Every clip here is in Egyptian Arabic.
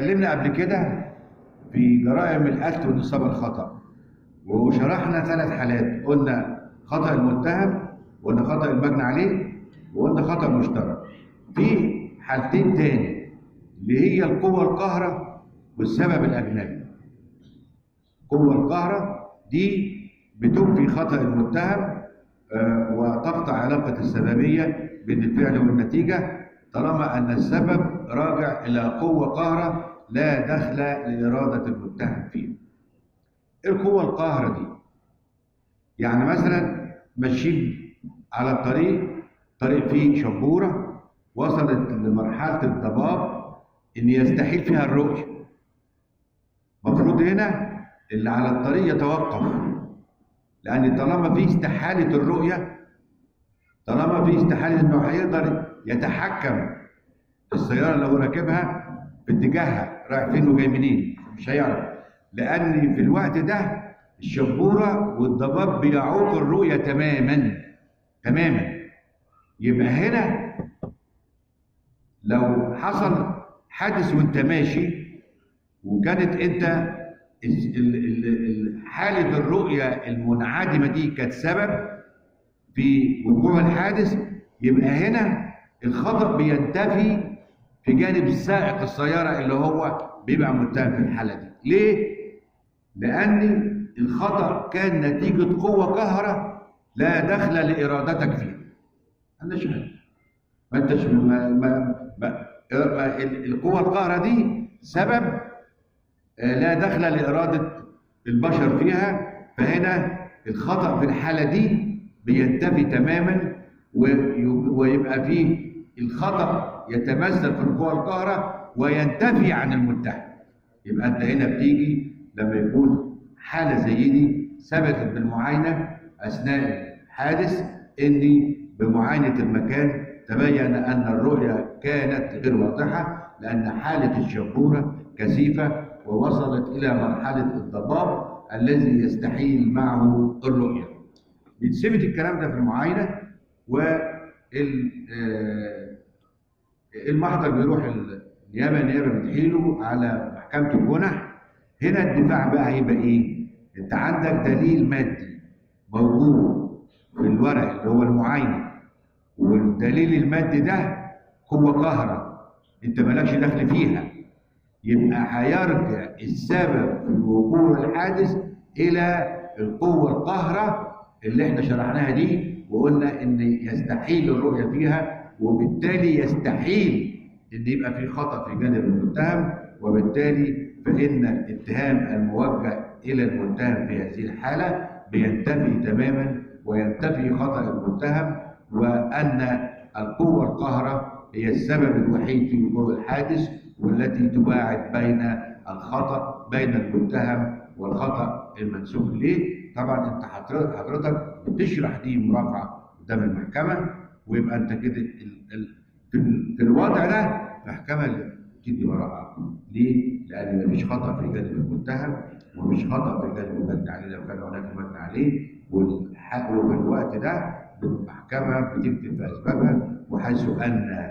اتكلمنا قبل كده في جرائم القتل والإصابة الخطأ وشرحنا ثلاث حالات قلنا خطأ المتهم وقلنا خطأ المجني عليه وقلنا خطأ مشترك في حالتين تاني اللي هي القوة القاهرة والسبب الأجنبي القوة القاهرة دي بتنفي خطأ المتهم آه، وتقطع علاقة السببية بين الفعل والنتيجة طالما أن السبب راجع إلى قوة قاهرة لا دخل لإرادة المتهم فيها. إيه القوة القاهرة دي؟ يعني مثلا ماشيين على الطريق طريق فيه شبورة وصلت لمرحلة الضباب إن يستحيل فيها الرؤية. المفروض هنا اللي على الطريق يتوقف لأن طالما في استحالة الرؤية طالما في استحالة إنه هيقدر يتحكم في السيارة اللي هو راكبها في اتجاهها رايح فين وجاي منين مش هيعرف لأن في الوقت ده الشبورة والضباب بيعوق الرؤية تماما تماما يبقى هنا لو حصل حادث وانت ماشي وكانت انت ال- ال- ال- حالة الرؤية المنعدمة دي كانت سبب في وقوع الحادث يبقى هنا الخطأ بينتفي في جانب سائق السيارة اللي هو بيبقى متهم في الحالة دي ليه؟ لأن الخطأ كان نتيجة قوة قهرة لا دخل لإرادتك فيها أنا شايف ما انتش ما ما ما ما ال- القوة القاهرة دي سبب آه، لا دخل لإرادة البشر فيها فهنا الخطأ في الحالة دي بينتفي تماما وي- ويبقى فيه الخطأ يتمثل في القوة القاهرة وينتفي عن المتهم يبقى انت هنا بتيجي لما يكون حالة زي دي ثبتت بالمعاينة أثناء الحادث إن بمعاينة المكان تبين أن الرؤية كانت غير واضحة لأن حالة الشبورة كثيفة ووصلت إلى مرحلة الضباب الذي يستحيل معه الرؤية. بيتثبت الكلام ده في المعاينة وال آه، المحضر بيروح النيابة النيابة بتحيله على محكمة الجنح هنا الدفاع بقى هيبقى ايه؟ انت عندك دليل مادي موجود في الورق اللي هو المعاينة والدليل المادي ده قوة قاهرة انت مالكش دخل فيها يبقى هيرجع السبب في وقوع الحادث الى القوة القاهرة اللي احنا شرحناها دي وقلنا ان يستحيل الرؤية فيها وبالتالي يستحيل ان يبقى في خطأ في جانب المتهم وبالتالي فإن الاتهام الموجه إلى المتهم في هذه الحالة بينتفي تماما وينتفي خطأ المتهم وأن القوة القاهرة هي السبب الوحيد في وقوع الحادث والتي تباعد بين الخطأ بين المتهم والخطأ المنسوب إليه طبعا أنت حضرتك حضرتك بتشرح دي مرافعة قدام المحكمة ويبقى أنت كده ال- ال- في ال- في الوضع ده المحكمة اللي تدي وراءها ليه؟ لأن مفيش خطأ في جانب المتهم ومفيش خطأ في جانب المجني عليه لو كان هناك مجني عليه والحق وفي الوقت ده المحكمة بتكتب في أسبابها وحيث أن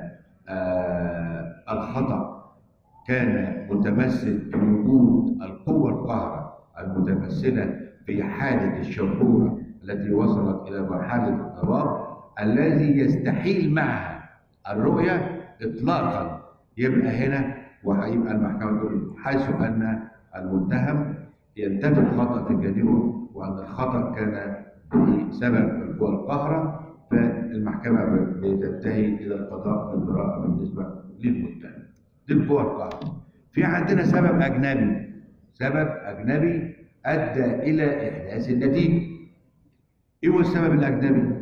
آه الخطأ كان متمثل في وجود القوة القاهرة المتمثلة في حالة الشبورة التي وصلت إلى مرحلة الضباب الذي يستحيل معها الرؤية إطلاقا يبقى هنا وهيبقى المحكمة تقول حيث أن المتهم ينتفي الخطأ في جانبه وأن الخطأ كان بسبب القوى القاهرة فالمحكمة بتنتهي إلى القضاء بالبراءة بالنسبة للمتهم دي القوى القاهرة في عندنا سبب أجنبي سبب أجنبي أدى إلى إحداث النتيجة إيه هو السبب الأجنبي؟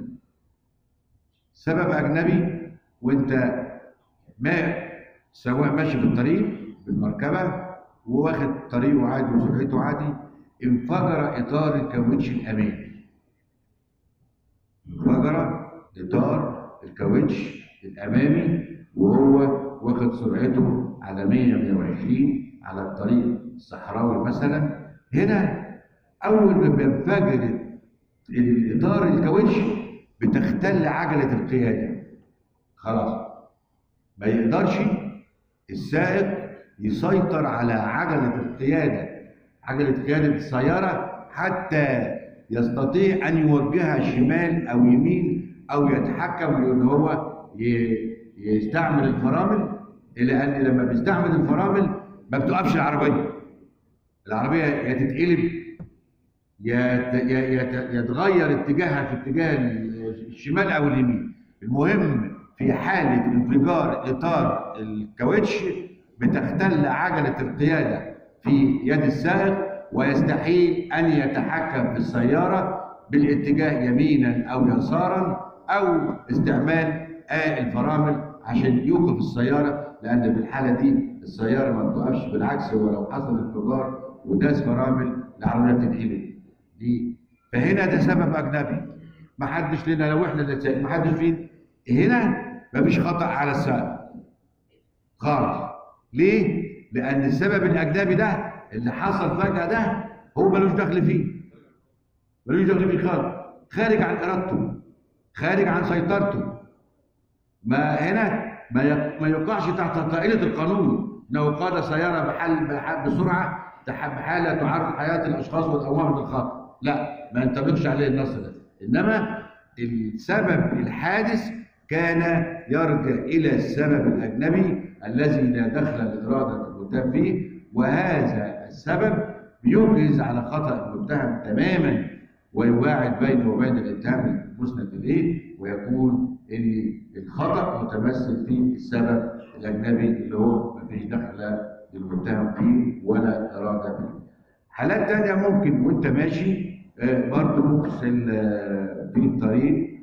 سبب أجنبي وأنت ما سواء ماشي في الطريق بالمركبة وواخد طريقه عادي وسرعته عادي انفجر إطار الكاوتش الأمامي انفجر إطار الكاوتش الأمامي وهو واخد سرعته على 100 120 على الطريق الصحراوي مثلا هنا أول ما بينفجر الإطار الكاوتش بتختل عجلة القيادة خلاص ما يقدرش السائق يسيطر على عجلة القيادة عجلة قيادة السيارة حتى يستطيع أن يوجهها شمال أو يمين أو يتحكم بأن هو ي- يستعمل الفرامل إلى أن لما بيستعمل الفرامل ما بتقفش العربية العربية يا تتقلب يا ت- يا- يا ت- يتغير اتجاهها في اتجاه الشمال او اليمين المهم في حالة انفجار اطار الكاوتش بتختل عجلة القيادة في يد السائق ويستحيل ان يتحكم في السيارة بالاتجاه يمينا او يسارا او استعمال آه الفرامل عشان يوقف السيارة لان في الحالة دي السيارة ما بتقفش بالعكس ولو حصل انفجار وداس فرامل العربية بتتقلب دي فهنا ده سبب اجنبي ما حدش لنا لو احنا اللي سايق ما حدش فينا هنا مفيش خطا على السائق خالص ليه؟ لان السبب الاجنبي ده اللي حصل فجاه ده هو ملوش دخل فيه ملوش دخل فيه خالص خارج عن ارادته خارج عن سيطرته ما هنا ما يق- ما يقعش تحت طائله القانون انه قاد سياره بحال بح- بسرعه تح- بحاله تعرض حياه الاشخاص والاموال للخطر لا ما ينطبقش عليه النص ده انما السبب الحادث كان يرجع الى السبب الاجنبي الذي لا دخل لاراده المتهم فيه وهذا السبب بيجهز على خطا المتهم تماما ويواعد بينه وبين الاتهام المسند اليه ويكون ان الخطا متمثل في السبب الاجنبي اللي هو ما فيش دخل للمتهم فيه ولا اراده فيه. حالات تانية ممكن وانت ماشي آه، برضه مفصل آه، في الطريق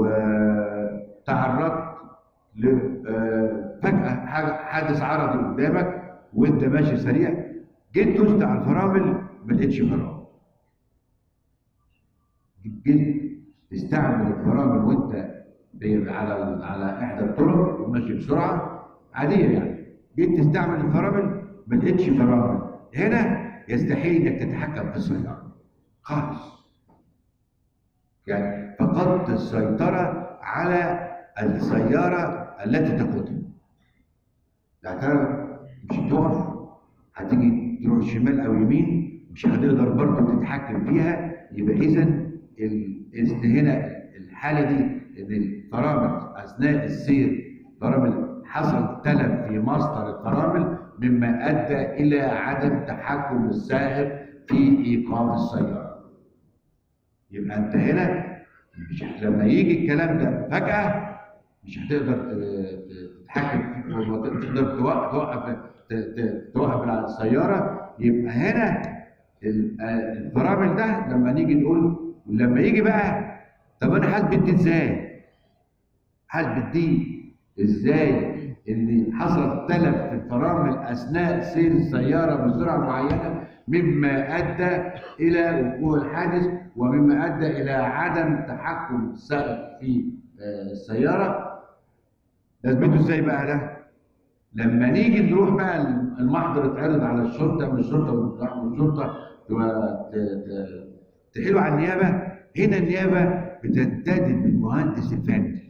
وتعرضت ل آه، فجأة حاجة- حادث عرضي قدامك وانت ماشي سريع جيت دوست على الفرامل ما لقيتش فرامل جيت تستعمل الفرامل وانت ب- على على احدى الطرق وماشي بسرعه عاديه يعني جيت تستعمل الفرامل ما لقيتش فرامل هنا يستحيل انك تتحكم في السياره خالص يعني فقدت السيطره على السياره التي تقودها لا ترى مش هتقف هتيجي تروح شمال او يمين مش هتقدر برضه تتحكم فيها يبقى اذا ال- إذن هنا الحاله دي ان الفرامل اثناء السير فرامل حصل تلف في مصدر الفرامل مما ادى الى عدم تحكم السائق في ايقاف السياره يبقى انت هنا مش ه- لما يجي الكلام ده فجاه مش هتقدر ت- ت- تتحكم فيه وما تقدر توقف توقف ت- ت- توقف السياره يبقى هنا ال- آه، الفرامل ده لما نيجي نقول لما يجي بقى طب انا هثبت دي ازاي؟ هثبت دي ازاي ان حصل تلف في الفرامل اثناء سير السياره بسرعه معينه مما ادى الى وقوع الحادث ومما ادى الى عدم تحكم السائق في آه، السياره نثبته ازاي بقى ده؟ لما نيجي نروح بقى المحضر اتعرض على الشرطه من الشرطه من الشرطه ت- ت- تحيله على النيابه هنا النيابه بتنتدب بالمهندس الفني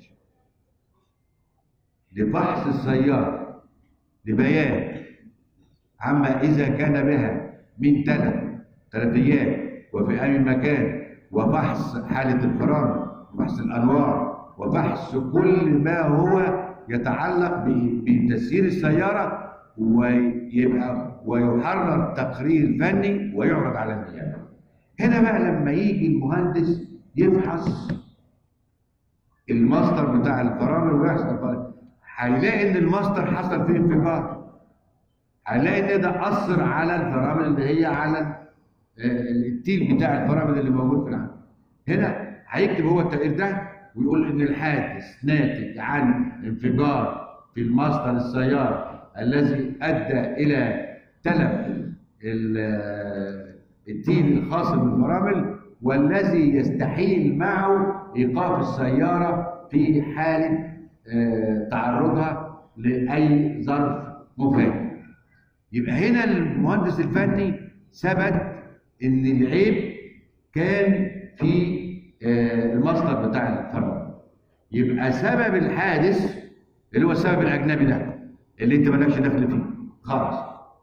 لفحص السياره لبيان عما اذا كان بها من تلف تلفيات وفي اي مكان وفحص حاله الفرامل وفحص الانوار وفحص كل ما هو يتعلق ب- بتسيير السياره ويبقى ويحرر تقرير فني ويعرض على النيابه. هنا بقى لما يجي المهندس يفحص الماستر بتاع الفرامل ويحصل هيلاقي ان الماستر حصل فيه انفجار هنلاقي ان ده اثر على الفرامل اللي هي على آه، التيل بتاع الفرامل اللي موجود في العالم هنا هيكتب هو التقرير ده ويقول ان الحادث ناتج عن انفجار في الماستر السياره الذي ادى الى تلف ال- آه، التيل الخاص بالفرامل والذي يستحيل معه ايقاف السياره في حاله آه، تعرضها لاي ظرف مفاجئ يبقى هنا المهندس الفني ثبت ان العيب كان في آه، المصدر بتاع الفرامل يبقى سبب الحادث اللي هو السبب الاجنبي ده اللي انت مالكش دخل فيه خلاص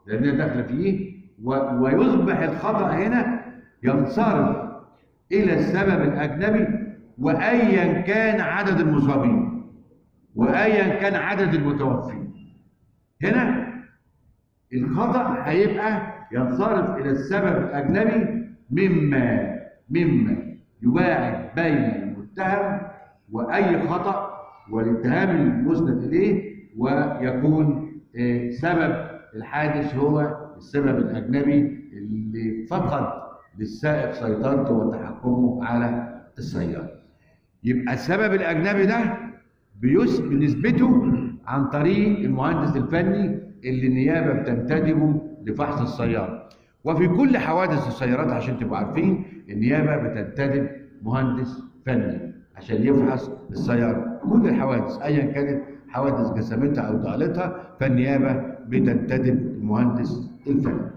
لأنها داخلة فيه و- ويصبح الخطأ هنا ينصرف إلى السبب الأجنبي وأيا كان عدد المصابين وأيا كان عدد المتوفين هنا الخطأ هيبقى ينصرف إلى السبب الأجنبي مما مما يواعد بين المتهم وأي خطأ والاتهام المسند إليه ويكون آه، سبب الحادث هو السبب الأجنبي اللي فقد للسائق سيطرته وتحكمه على السيارة يبقى السبب الأجنبي ده بيس- بنثبته عن طريق المهندس الفني اللي النيابة بتنتدبه لفحص السيارة وفي كل حوادث السيارات عشان تبقوا عارفين النيابة بتنتدب مهندس فني عشان يفحص السيارة كل الحوادث أيا كانت حوادث جسمتها أو ضالتها فالنيابة بتنتدب المهندس الفني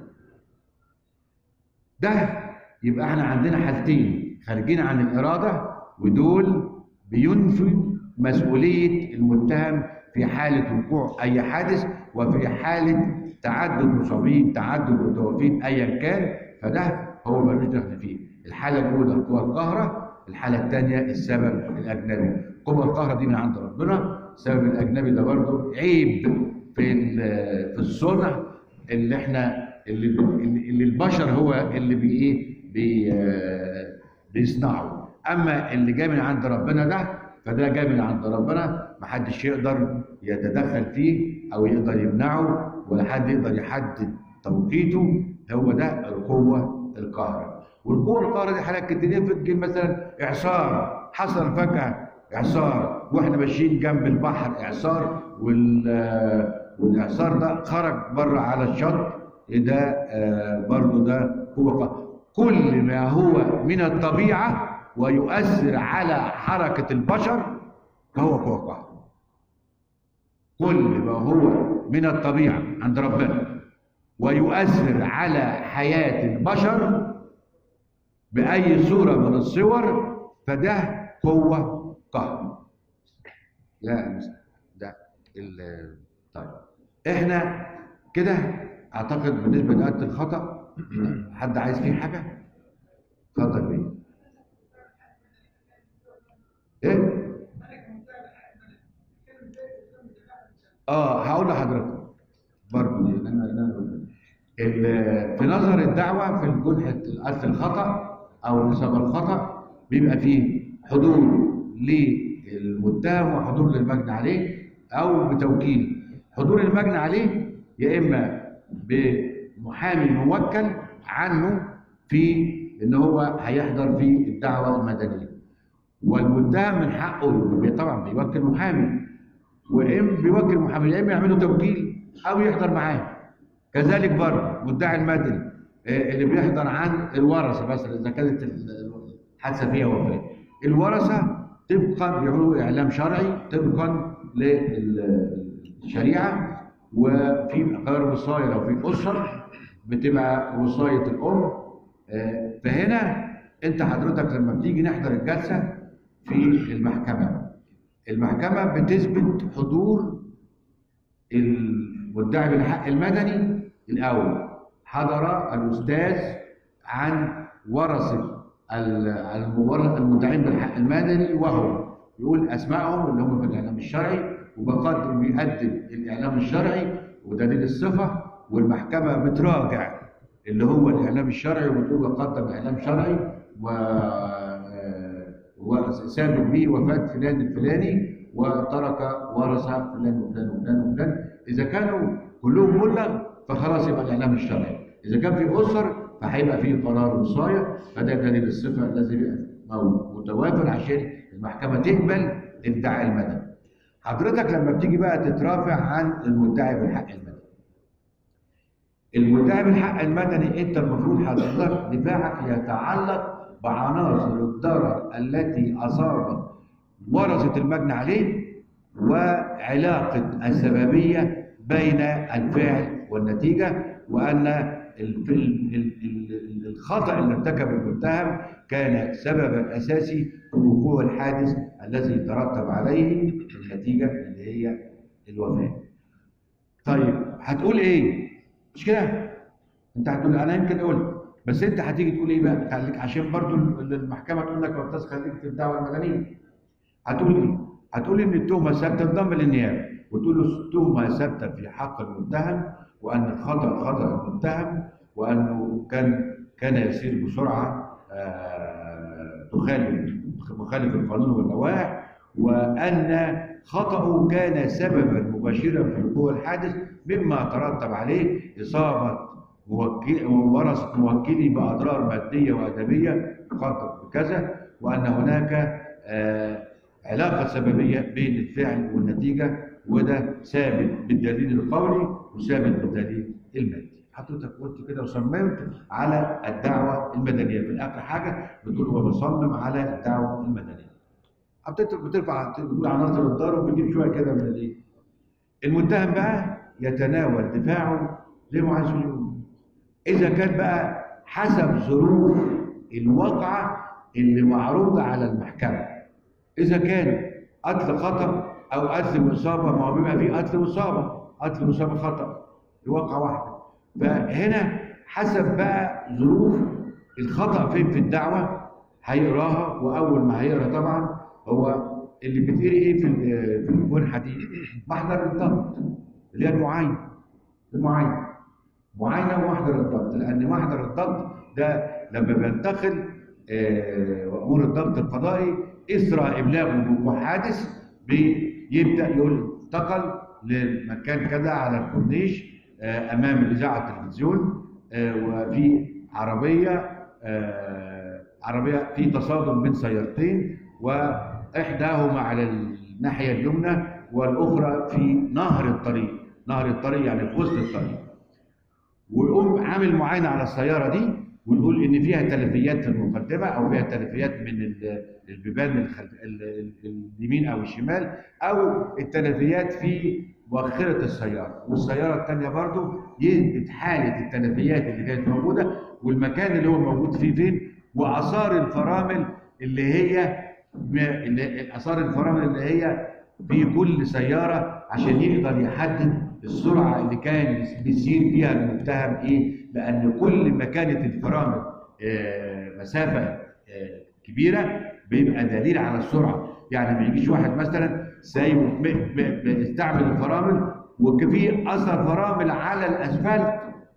ده يبقى احنا عندنا حالتين خارجين عن الإرادة ودول بينفوا مسؤولية المتهم في حالة وقوع أي حادث وفي حالة تعدد مصابين تعدد متوفين أيا كان فده هو ملوش دخل فيه الحالة الأولى قوى القهرة الحالة الثانية السبب الأجنبي قوى القهرة دي من عند ربنا السبب الأجنبي ده برضه عيب في ال- في الصنع اللي احنا اللي اللي البشر هو اللي بي ايه بي آه، بيصنعه اما اللي جاي من عند ربنا ده فده جاي من عند ربنا محدش يقدر يتدخل فيه او يقدر يمنعه ولا حد يقدر يحدد توقيته هو ده القوه القاهره والقوه القاهره دي حالات كتير بتجي مثلا اعصار حصل فجاه اعصار واحنا ماشيين جنب البحر اعصار وال آه، والاعصار ده خرج بره على الشط ده آه، برضو ده قوه قاهره كل ما هو من الطبيعه ويؤثر على حركه البشر فهو قوه قاهره كل ما هو من الطبيعه عند ربنا ويؤثر على حياه البشر باي صوره من الصور فده قوه قهر يا مستر ده ال- طيب احنا كده اعتقد بالنسبه لآلة الخطا حد عايز فيه حاجه اتفضل بيه ايه اه هقول لحضرتك برضه دي، لأن- لأن- ال- في نظر الدعوه في جنحه آلة الخطا او نسب الخطا بيبقى فيه حضور للمتهم وحضور للمجني عليه او بتوكيل حضور المجني عليه يا اما بمحامي موكل عنه في ان هو هيحضر في الدعوه المدنيه والمتهم من حقه بي- طبعا بيوكل محامي وام بيوكل محامي يا اما يعملوا توكيل او يحضر معاه كذلك برضه مدعي المدني آه، اللي بيحضر عن الورثه مثلا اذا كانت ال- الحادثه فيها وفاه الورثه طبقا بيعملوا اعلام شرعي طبقا للشريعه وفي غير وصايه لو في اسر بتبقى وصايه الام آه، فهنا انت حضرتك لما بتيجي نحضر الجلسه في المحكمه المحكمه بتثبت حضور المدعي بالحق المدني الاول حضر الاستاذ عن ورثه ال- المورث المدعين بالحق المدني وهو يقول اسمائهم اللي هم في الاعلام الشرعي وبقدر بيقدم الاعلام الشرعي ودليل الصفه والمحكمه بتراجع اللي هو الاعلام الشرعي وبتقول بقدم اعلام شرعي و وثابت به وفاه فلان الفلاني وترك ورثه فلان وفلان وفلان وفلان اذا كانوا كلهم ملغ فخلاص يبقى الاعلام الشرعي اذا كان في اسر فهيبقى فيه قرار وصايه فده دليل الصفه الذي يبقى مو- متوافر عشان المحكمه تقبل الادعاء المدني حضرتك لما بتيجي بقى تترافع عن المدعي بالحق المدني المدعي بالحق المدني انت المفروض حضرتك دفاعك يتعلق بعناصر الضرر التي اصابت ورثه المجني عليه وعلاقه السببيه بين الفعل والنتيجه وان الف- ال- ال- ال- الخطا اللي ارتكبه المتهم كان سببا اساسي في وقوع الحادث الذي ترتب عليه النتيجه اللي هي الوفاه. طيب هتقول ايه؟ مش كده انت هتقول انا يمكن قلت بس انت هتيجي تقول ايه بقى خليك عشان برضو المحكمه تقول لك يا استاذ خليك في الدعوه المدنيه هتقول ايه هتقول ان التهمه ثابته تنضم للنيابه وتقول له التهمه ثابته في حق المتهم وان الخطا خطا المتهم وانه كان كان يسير بسرعه آه، تخالف مخالف القانون واللوائح وان خطأه كان سببا مباشرا في وقوع الحادث مما ترتب عليه اصابه موكل ورثه موكلي باضرار ماديه وادبيه تقدر بكذا وان هناك آه، علاقه سببيه بين الفعل والنتيجه وده ثابت بالدليل القولي وثابت بالدليل المادي حضرتك قلت كده وصممت على الدعوه المدنيه في اخر حاجه بتقول هو بصمم على الدعوه المدنيه حضرتك بترفع بتقول عناصر الدار وبتجيب شويه كده من الايه المتهم بقى يتناول دفاعه زي ما عايز يقول اذا كان بقى حسب ظروف الواقعه اللي معروضه على المحكمه اذا كان قتل خطا او قتل واصابه ما هو بيبقى فيه قتل واصابه قتل واصابه خطا الواقعه واحده فهنا حسب بقى ظروف الخطا فين في الدعوه هيقراها واول ما هيقرا طبعا هو اللي بتقري ايه في ال- في الجنحه دي محضر الضبط اللي هي المعاينه المعاينه معاينه ومحضر الضبط لان محضر الضبط ده لما بينتقل آه، وامور الضبط القضائي اسرى ابلاغه بوقوع حادث بيبدا يقول انتقل لمكان كذا على الكورنيش آه، امام الاذاعه التلفزيون آه، وفي عربيه آه، عربيه في تصادم بين سيارتين واحداهما على الناحيه اليمنى والاخرى في نهر الطريق نهر الطريق يعني في وسط الطريق ويقوم عامل معاينه على السياره دي ويقول ان فيها تلفيات في المقدمه او فيها تلفيات من ال- البيبان الخلف ال- ال- اليمين او الشمال او التلفيات في مؤخره السياره والسياره الثانيه برضو يثبت حاله التلفيات اللي كانت موجوده والمكان اللي هو موجود فيه فين واثار الفرامل اللي هي م- اللي- اثار الفرامل اللي هي في كل سياره عشان يقدر يحدد السرعه اللي كان بيسير بيها المتهم ايه لان كل ما كانت الفرامل آه، مسافه آه، كبيره بيبقى دليل على السرعه يعني ما يجيش واحد مثلا سايب م- م- بيستعمل الفرامل وفي اثر فرامل على الاسفلت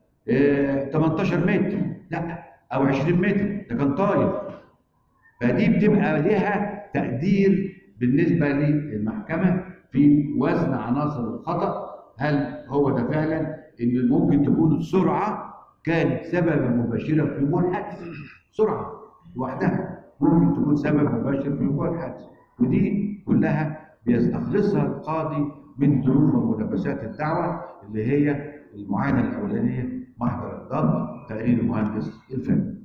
آه، 18 متر لا او 20 متر ده كان طاير فدي بتبقى لها تقدير بالنسبه للمحكمه في وزن عناصر الخطا هل هو ده فعلا ان ممكن تكون السرعه كانت سببا مباشرا في وقوع الحادث سرعه لوحدها ممكن تكون سبب مباشر في وقوع الحادث ودي كلها بيستخلصها القاضي من ظروف وملابسات الدعوه اللي هي المعاينه الاولانيه محضر الضبط تقرير المهندس الفني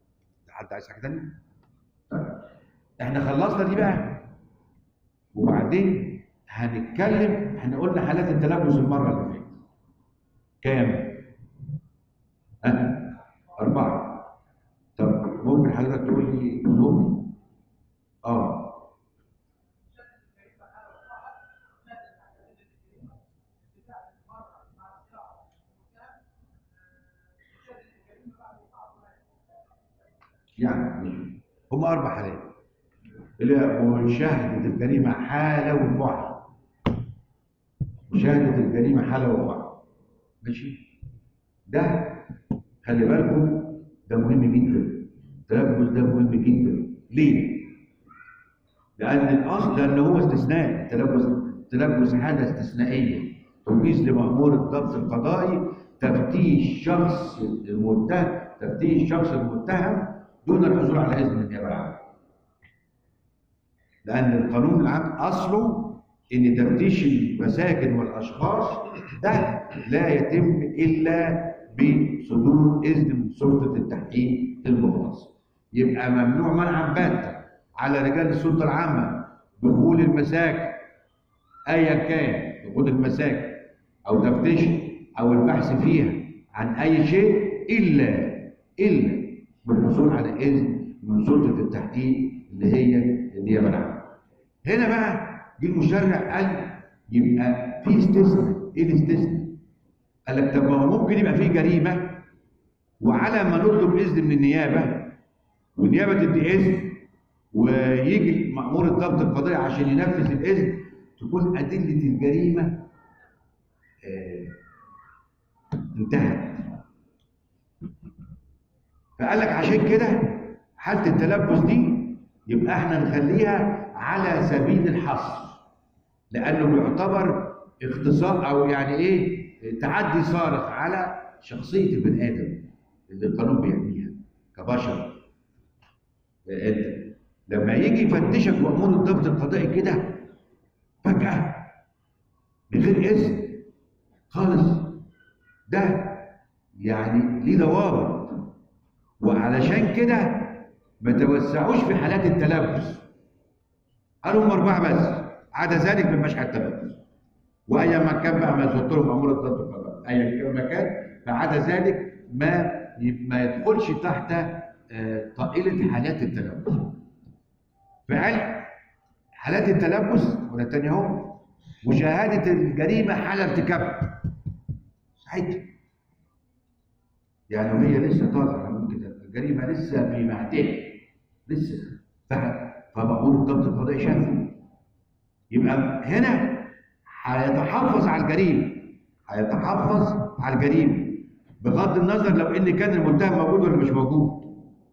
حد عايز حاجه ثانيه؟ طيب احنا خلصنا دي بقى وبعدين هنتكلم احنا قلنا حالات التلبس المره اللي فاتت كام؟ ها؟ أربعة طب ممكن حضرتك تقول لي قولهم؟ اه يعني هم أربع حالات اللي هي مشاهدة الجريمة حالة وبعد مشاهدة الجريمة حالة وبعد ماشي ده خلي بالكم ده مهم جدا التلبس ده مهم جدا ليه؟ لأن الأصل لأن هو استثناء تلبس تلبس حالة استثنائية تجيز لمأمور الضبط القضائي تفتيش شخص المتهم تفتيش شخص المتهم دون الحصول على إذن النيابة العامة لأن القانون العام أصله إن تفتيش المساكن والأشخاص ده لا يتم إلا بصدور إذن من سلطة التحقيق المختص يبقى ممنوع منعا باتا على رجال السلطة العامة دخول المساكن أيا كان دخول المساكن أو تفتيشها أو البحث فيها عن أي شيء إلا إلا بالحصول على إذن من سلطة التحقيق اللي هي النيابة العامة. هنا بقى جه المشرع قال يبقى في استثناء، إيه الاستثناء؟ قال لك طب ما هو ممكن يبقى فيه جريمه وعلى ما نطلب اذن من النيابه والنيابه تدي اذن ويجي مأمور الضبط القضائي عشان ينفذ الاذن تكون ادله الجريمه آه، انتهت فقال لك عشان كده حاله التلبس دي يبقى احنا نخليها على سبيل الحصر لانه بيعتبر اختصار او يعني ايه تعدي صارخ على شخصيه البني ادم اللي القانون بيحميها كبشر انت لما يجي يفتشك مأمور الضبط القضائي كده فجأة من غير إذن خالص ده يعني ليه ضوابط وعلشان كده ما توسعوش في حالات التلبس قالوا هم أربعة بس عدا ذلك من مشهد التلبس وأيا ما كان بقى ما يحط لهم مأمور الضبط القضائي أيا كان ما كان فعدا ذلك ما ما يدخلش تحت آه، طائلة حالات التلبس فعل حالات التلبس ولا تاني اهو مشاهدة الجريمة حال ارتكاب ساعتها يعني وهي لسه طالعة ممكن الجريمة لسه في معدها لسه ف- فمأمور الضبط القضائي شافه يبقى هنا هيتحفظ على الجريمة هيتحفظ على الجريمة بغض النظر لو ان كان المتهم موجود ولا مش موجود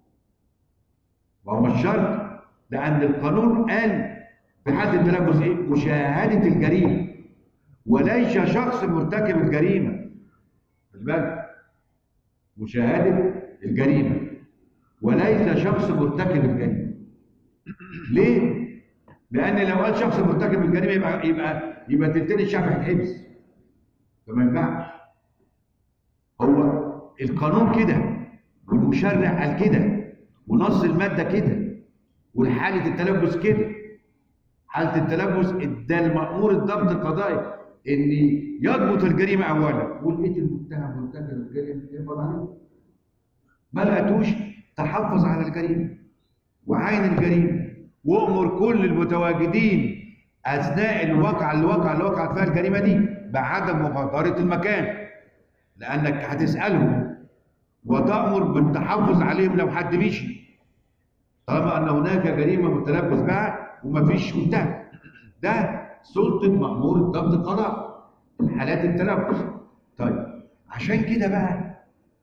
وهو مش شرط لأن القانون قال في حالة التلبس إيه؟ مشاهدة الجريمة وليس شخص مرتكب الجريمة خلي بالك مشاهدة الجريمة وليس شخص مرتكب الجريمة ليه؟ لأن لو قال شخص مرتكب الجريمة يبقى يبقى يبقى تلتين الشعب هيتحبس فما ينفعش هو القانون كده والمشرع قال كده ونص المادة كده والحالة التلبس كده حالة التلبس ادى المأمور الضبط القضائي ان يضبط الجريمة اولا ولقيت المتهم مرتكب الجريمة يقبض عليه ما لقيتوش تحفظ على الجريمة وعين الجريمة وامر كل المتواجدين اثناء الواقعة اللي وقع اللي وقعت فيها الجريمة دي بعدم مغادرة المكان لانك هتسألهم وتأمر بالتحفظ عليهم لو حد مشي طالما ان هناك جريمه متلبس بها ومفيش متهم ده سلطه مأمور الضبط القضاء في حالات التلبس طيب عشان كده بقى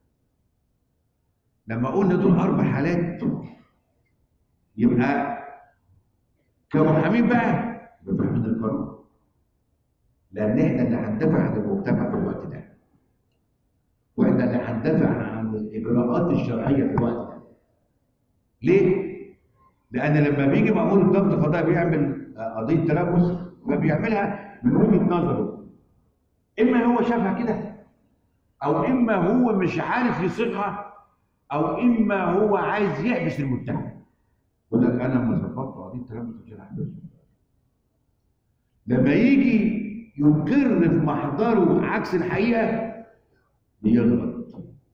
لما قلنا دول اربع حالات يبقى كمحامين بقى بفهمين القانون لان احنا اللي هندافع عن المجتمع في الوقت ده واحنا اللي هندافع عن الاجراءات الشرعيه في الوقت ده ليه؟ لأن لما بيجي مأمور الضبط القضائي بيعمل آه، قضية تلبس فبيعملها من وجهة نظره إما هو شافها كده أو إما هو مش عارف يصيغها أو إما هو عايز يحبس المتهم يقول لك أنا لما ظبطت قضية تلبس مش هحبسه لما يجي يقر في محضره عكس الحقيقة بيغلط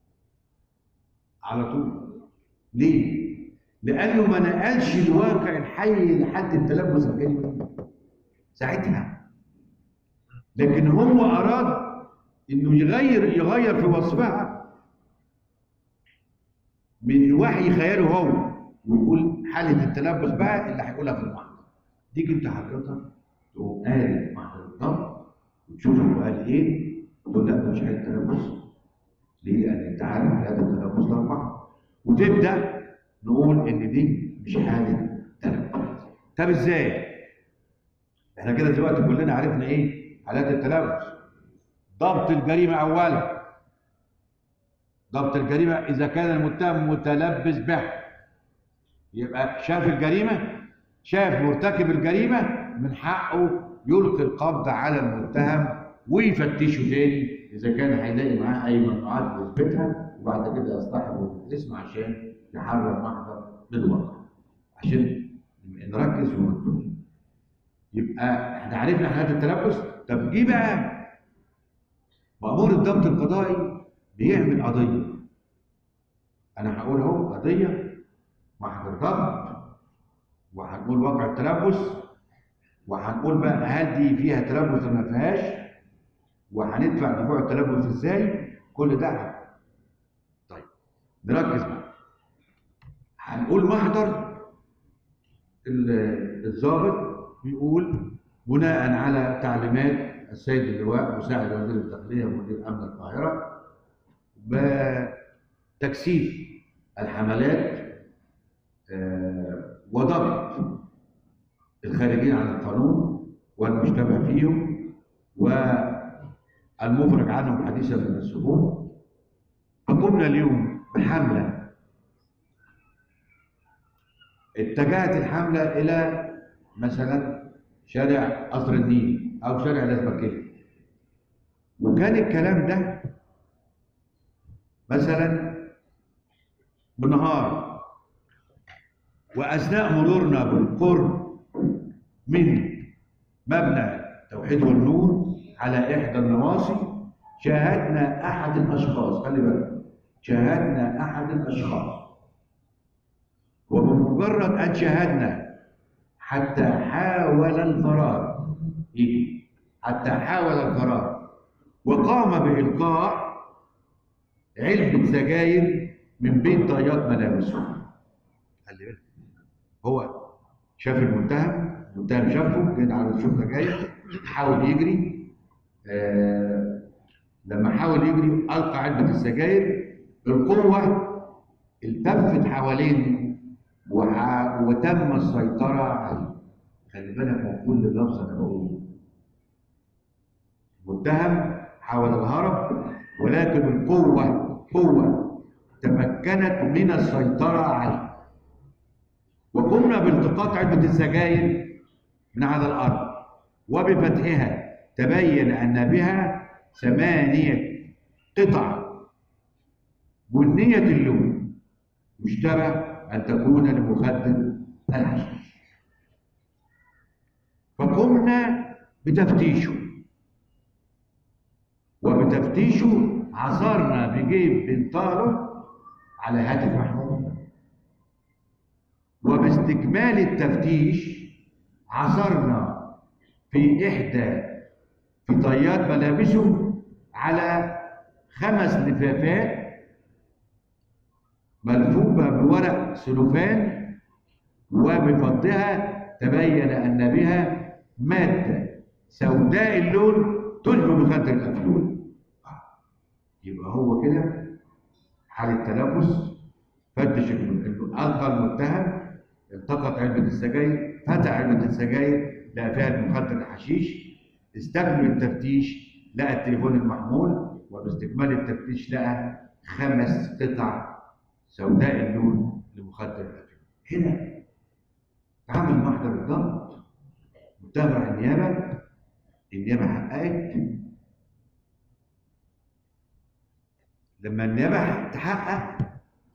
على طول ليه؟ لأنه ما نقلش الواقع الحي لحد التلبس الجريمة ساعتها لكن هو أراد إنه يغير يغير في وصفها من وحي خياله هو ويقول حالة التلبس بقى اللي هيقولها في المحضر تيجي أنت حضرتك تقوم قاري محضر الضبط وتشوف هو قال إيه تقول لا ده مش حالة تلبس ليه؟ لأن أنت عارف حالات التلبس الأربعة وتبدأ نقول ان دي مش حاله تلبس طب ازاي احنا كده دلوقتي كلنا عرفنا ايه حالات التلبس ضبط الجريمه اولا ضبط الجريمه اذا كان المتهم متلبس بها يبقى شاف الجريمه شاف مرتكب الجريمه من حقه يلقي القبض على المتهم ويفتشه تاني اذا كان هيلاقي معاه اي ممنوعات يثبتها وبعد كده يصطحبه الاسم عشان يحرر محضر للواقع عشان نركز ونركز يبقى احنا عرفنا حالات التلبس طب جه بقى مأمور الضبط القضائي بيعمل قضية أنا هقول أهو قضية محضر ضبط وهنقول واقع التلبس وهنقول بقى هل دي فيها تلبس ولا ما فيهاش وهندفع دفوع التلبس ازاي كل ده ه- طيب نركز بقى هنقول محضر ال- الضابط بيقول بناء على تعليمات السيد اللواء مساعد وزير الداخليه ومدير امن القاهره بتكثيف الحملات آه، وضبط الخارجين عن القانون والمشتبه فيهم والمفرج عنهم حديثا من السجون فقمنا اليوم بحمله اتجهت الحمله الى مثلا شارع قصر النيل او شارع الازبكيه وكان الكلام ده مثلا بالنهار واثناء مرورنا بالقرب من مبنى توحيد والنور على احدى النواصي شاهدنا احد الاشخاص خلي بالك شاهدنا احد الاشخاص وبمجرد ان شاهدنا حتى حاول الفرار يجي حتى حاول الفرار وقام بإلقاء علبة سجاير من بين طيات ملابسه خلي بالك هو شاف المتهم المتهم شافه كان على الشوط سجاير حاول يجري آه لما حاول يجري ألقى علبة السجاير القوة التفت حوالين وح- وتم السيطرة عليه خلي بالك من كل لفظ أنا بقوله متهم حاول الهرب ولكن القوة قوة تمكنت من السيطرة عليه وقمنا بالتقاط علبة السجاير من على الأرض وبفتحها تبين أن بها ثمانية قطع بنية اللون مشتبه أن تكون لمخدر الحشيش فقمنا بتفتيشه وبتفتيشه عثرنا بجيب بنطاله على هاتف محمود وباستكمال التفتيش عثرنا في إحدى في طيات ملابسه على خمس لفافات ملفوفة بورق سلوفان وبفضها تبين أن بها مادة سوداء اللون تشبه مخدر الأفيون يبقى هو كده حالة تلبس فتش الم- ألقى المتهم التقط علبة السجاير فتح علبة السجاير لقى فيها المخدر الحشيش استكمل التفتيش لقى التليفون المحمول وباستكمال التفتيش لقى خمس قطع سوداء اللون لمخدر الأفيون هنا عمل محضر الضبط متابع النيابة النيابة حققت لما النيابة تحقق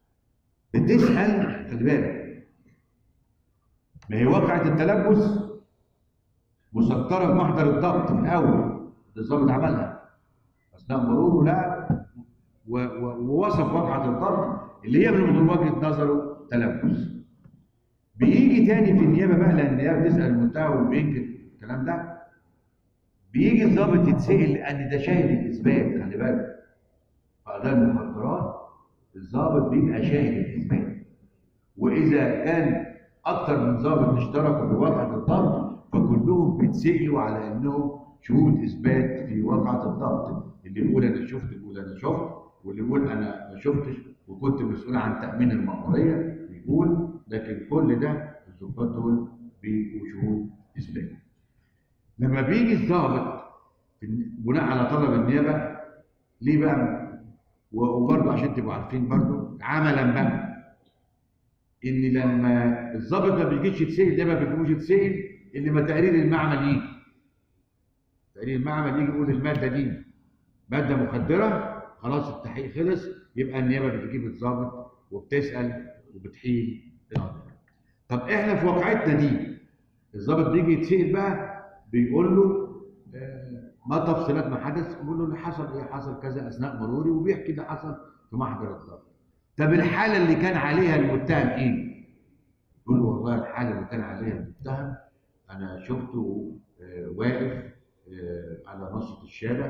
بتسأل خلي بالك ما هي واقعة التلبس مسطرة في محضر الضبط في الأول اللي الضابط عملها أثناء مروره لا و- و- ووصف واقعة الضبط اللي هي من وجهة نظره تلبس بيجي تاني في النيابة بقى لأن النيابة تسأل المتهم وبينكر الكلام ده بيجي الضابط يتسأل لأن ده شاهد الإثبات خلي بالك فأداء المخدرات الضابط بيبقى شاهد الإثبات وإذا كان أكتر من ضابط اشتركوا في واقعة الضبط فكلهم بيتسألوا على إنهم شهود إثبات في واقعة الضبط اللي يقول أنا شفت يقول أنا شفت واللي يقول أنا ما شفتش وكنت مسؤول عن تأمين المأمورية يقول لكن كل ده الضباط دول بيبقوا شهود إثبات لما بيجي الضابط في- بناء على طلب النيابة ليه بقى و- وبرضه عشان تبقوا عارفين برضه عملا بقى ان لما الضابط ما بيجيش يتسال ده ما بيجيبوش يتسال ان ما تقرير المعمل يجي تقرير المعمل يجي يقول الماده دي ماده مخدره خلاص التحقيق خلص يبقى النيابه بتجيب الضابط وبتسال وبتحيل القضيه طب احنا في واقعتنا دي الضابط بيجي يتسال بقى بيقول له آه، ما تفصيلات ما حدث بيقول له اللي حصل ايه حصل كذا اثناء مروري وبيحكي اللي حصل في محضر الضابط طب الحاله اللي كان عليها المتهم ايه يقول له والله الحاله اللي كان عليها المتهم انا شفته آه، واقف آه، على نص الشارع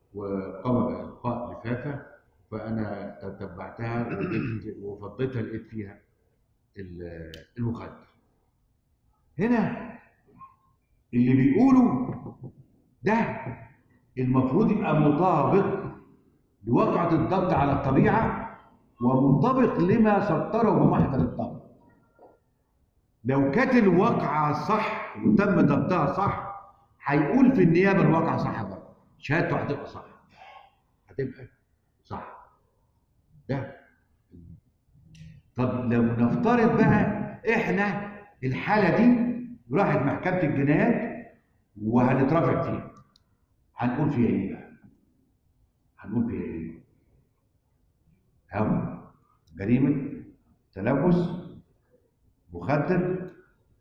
وقام بإلقاء لفافة فأنا تتبعتها وجبت وفضيتها لقيت فيها ال- المخدر هنا اللي بيقولوا ده المفروض يبقى مطابق لواقعة الضبط على الطبيعة ومنطبق لما سطره بمحضر الضبط لو كانت الواقعة صح وتم ضبطها صح هيقول في النيابة الواقعة صح برضه شهادته هتبقى صح هتبقى صح ده طب لو نفترض بقى احنا الحالة دي راحت محكمة الجنايات وهنترافع فيها هنقول فيها ايه بقى؟ هنقول فيها ايه؟ أو جريمة تلبس مخدر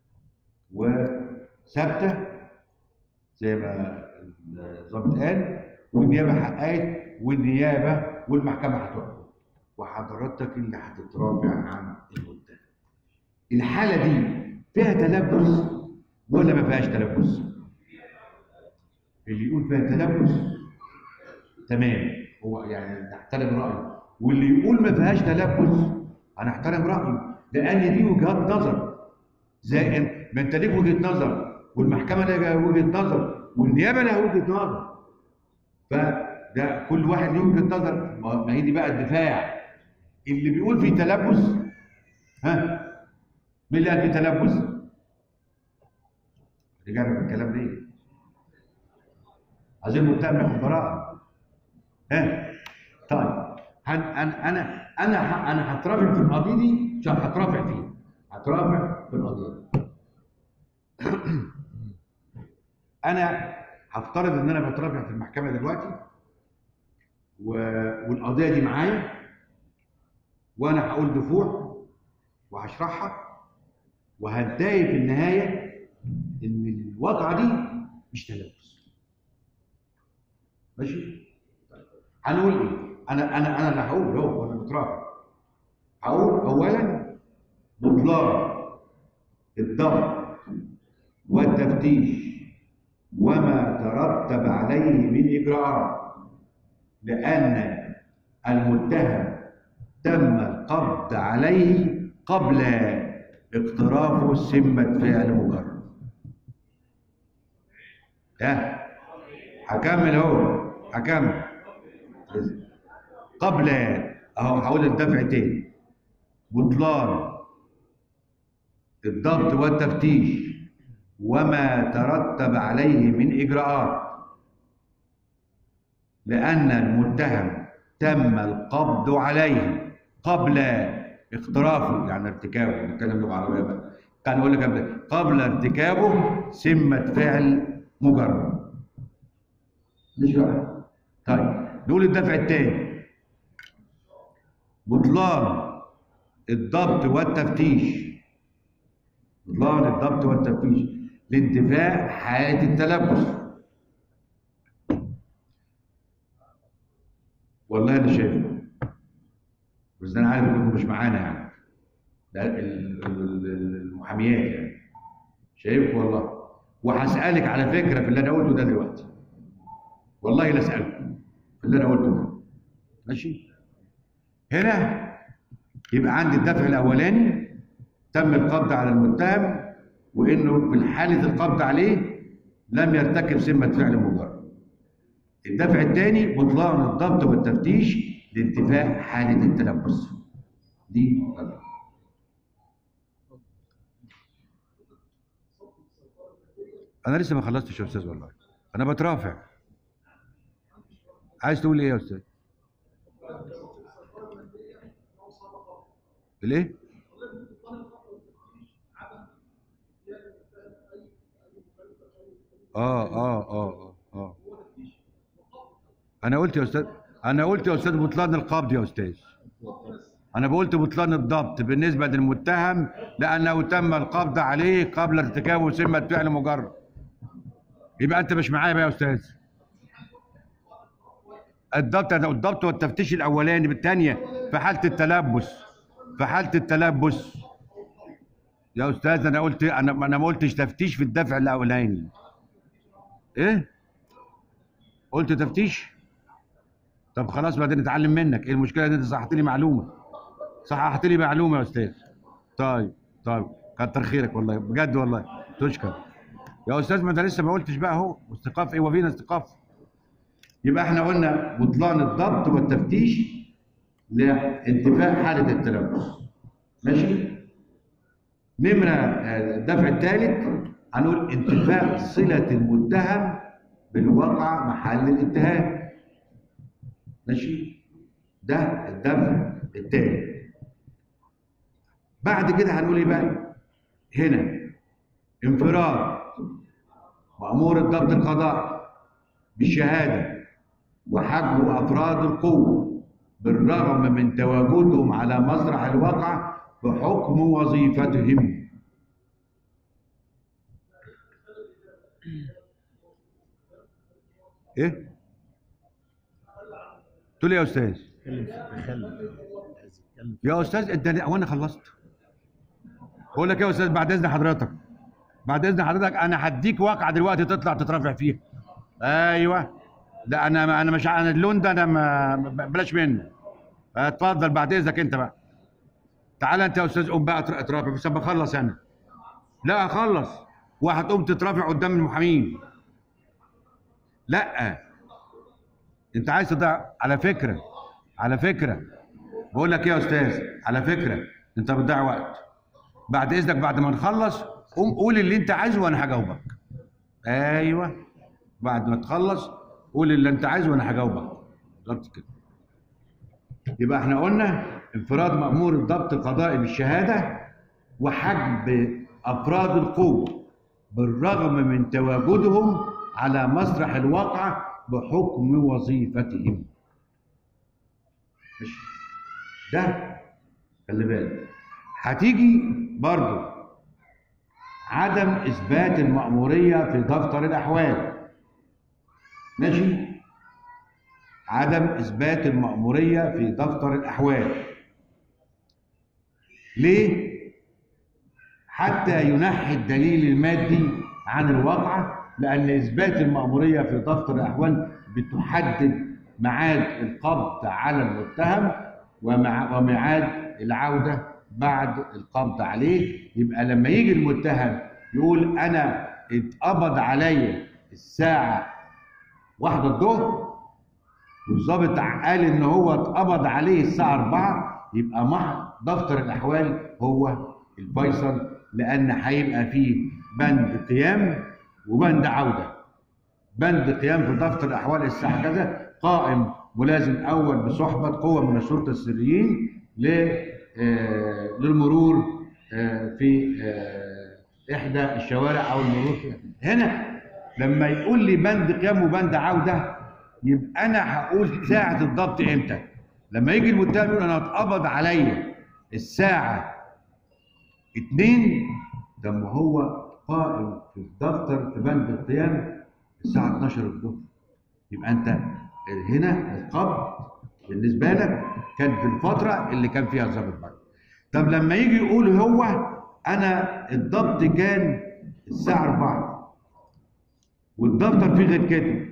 وثابتة زي ما الضابط قال والنيابة حققت والنيابة والمحكمة هتحكم وحضرتك اللي هتترافع عن المتهم الحالة دي فيها تلبس ولا ما فيهاش تلبس؟ اللي يقول فيها تلبس تمام هو يعني نحترم رأيه واللي يقول ما فيهاش تلبس هنحترم رأيه لأن دي وجهات نظر زي إن- ما أنت ليك وجهة نظر والمحكمة لها وجهة نظر والنيابة لها وجهة نظر فده كل واحد له وجهة نظر ما ما هي دي بقى الدفاع اللي بيقول فيه تلبس ها مين اللي قال فيه تلبس؟ رجعنا في الكلام ليه؟ عايزين المتهم ياخد براءة ها طيب هن انا انا انا ه- انا هترافع في القضيه دي مش هترافع فيها هترافع في القضيه دي انا هفترض ان انا بترافع في المحكمه دلوقتي و... والقضيه دي معايا وانا هقول دفوع وهشرحها وهنتهي في النهايه ان الواقعه دي مش تلبس ماشي هنقول ايه انا انا انا اللي هقول اهو وانا مترافع هقول اولا بطلان الضبط والتفتيش وما ترتب عليه من اجراءات لان المتهم تم القبض عليه قبل اقترافه سمة فعل مجرد ها هكمل اهو هكمل قبل اهو هقول الدفع تاني بطلان الضبط والتفتيش وما ترتب عليه من اجراءات لان المتهم تم القبض عليه قبل اقترافه يعني ارتكابه نتكلم لغه عربيه بقى كان يقول لك قبل قبل ارتكابه سمه فعل مجرد مش واحد طيب نقول الدفع الثاني بطلان الضبط والتفتيش بطلان الضبط والتفتيش لانتفاء حالة التلبس والله انا شايفه بس ده انا عارف انكم مش معانا يعني ده ال- ال- ال- المحاميات يعني شايف والله وهسألك على فكرة في اللي انا قلته ده دلوقتي والله لا اسألكم في اللي انا قلته ده ماشي هنا يبقى عندي الدفع الاولاني تم القبض على المتهم وانه في حاله القبض عليه لم يرتكب سمه فعل مجرد الدفع الثاني بطلان الضبط والتفتيش لانتفاء حاله التلبس دي غلط. انا لسه ما خلصتش يا استاذ والله انا بترافع عايز تقول ايه يا استاذ ليه اه اه اه اه اه انا قلت يا استاذ انا قلت يا استاذ بطلان القبض يا استاذ انا بقولت بطلان الضبط بالنسبه للمتهم لانه تم القبض عليه قبل ارتكابه سمه فعل مجرد يبقى انت مش معايا بقى يا استاذ الضبط الضبط والتفتيش الاولاني بالثانيه في حاله التلبس في حاله التلبس يا استاذ انا قلت انا انا ما قلتش تفتيش في الدفع الاولاني ايه قلت تفتيش طب خلاص بعدين نتعلم منك ايه المشكله ان انت صححت لي معلومه صححت لي معلومه يا استاذ طيب طيب كتر خيرك والله بجد والله تشكر يا استاذ ما انت لسه ما قلتش بقى اهو استيقاف ايه وفينا استيقاف يبقى احنا قلنا بطلان الضبط والتفتيش لانتفاء حاله التلبس ماشي نمره آه، الدفع الثالث هنقول انتفاء صله المتهم بالواقع محل الاتهام ماشي ده الدفع الثالث بعد كده هنقول ايه بقى هنا انفراد مأمور الضبط القضاء بالشهادة وحجب أفراد القوة بالرغم من تواجدهم على مسرح الواقع بحكم وظيفتهم ايه تقول إيه يا استاذ يا استاذ انت ليه- وانا خلصت بقول لك إيه يا استاذ بعد اذن حضرتك بعد اذن حضرتك انا هديك واقعه دلوقتي تطلع تترافع فيها ايوه لا انا انا مش انا اللون ده انا ما بلاش منه اتفضل بعد اذنك انت بقى تعالى انت يا استاذ قوم بقى اتر- اترافع بس أما اخلص انا لا اخلص وهتقوم تترافع قدام المحامين لا انت عايز تضيع على فكره على فكره بقول لك ايه يا استاذ على فكره انت بتضيع وقت بعد اذنك بعد ما نخلص قوم قول اللي انت عايزه وانا هجاوبك ايوه بعد ما تخلص قول اللي انت عايزه وانا هجاوبك بالظبط كده يبقى احنا قلنا انفراد مأمور الضبط القضائي بالشهادة وحجب أفراد القوة بالرغم من تواجدهم على مسرح الواقع بحكم وظيفتهم مش ده خلي بالك هتيجي برضو عدم إثبات المأمورية في دفتر الأحوال ماشي عدم إثبات المأمورية في دفتر الأحوال ليه؟ حتى ينحي الدليل المادي عن الواقعة لأن إثبات المأمورية في دفتر الأحوال بتحدد ميعاد القبض على المتهم ومع وميعاد العودة بعد القبض عليه يبقى لما يجي المتهم يقول أنا اتقبض عليا الساعة واحدة الظهر والظابط قال ان هو اتقبض عليه الساعه 4 يبقى مع دفتر الاحوال هو الفيصل لان هيبقى فيه بند قيام وبند عوده بند قيام في دفتر الاحوال الساعه كذا قائم ملازم اول بصحبه قوه من الشرطه السريين ل آه، للمرور آه، في آه، احدى الشوارع او المرور في هنا لما يقول لي بند قيام وبند عوده يبقى انا هقول ساعه الضبط امتى لما يجي المتهم يقول انا اتقبض عليا الساعه 2 ده ما هو قائم في الدفتر في بند القيام الساعه 12 الظهر يبقى انت هنا القبض بالنسبه لك كان في الفتره اللي كان فيها الضابط بره طب لما يجي يقول هو انا الضبط كان الساعه 4 والدفتر فيه غير كده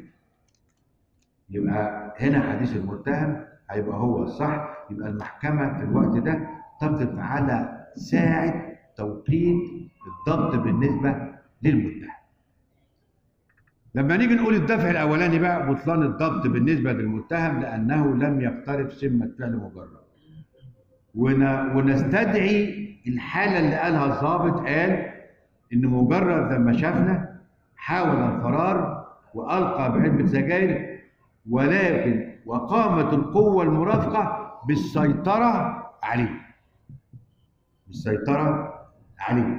يبقى هنا حديث المتهم هيبقى هو الصح يبقى المحكمة في الوقت ده تقف على ساعة توقيت الضبط بالنسبة للمتهم لما نيجي نقول الدفع الأولاني بقى بطلان الضبط بالنسبة للمتهم لأنه لم يقترف سمة فعل مجرد ون- ونستدعي الحالة اللي قالها الضابط قال إن مجرد لما شافنا حاول الفرار وألقى بعلبة سجاير ولكن وقامت القوة المرافقة بالسيطرة عليه بالسيطرة عليه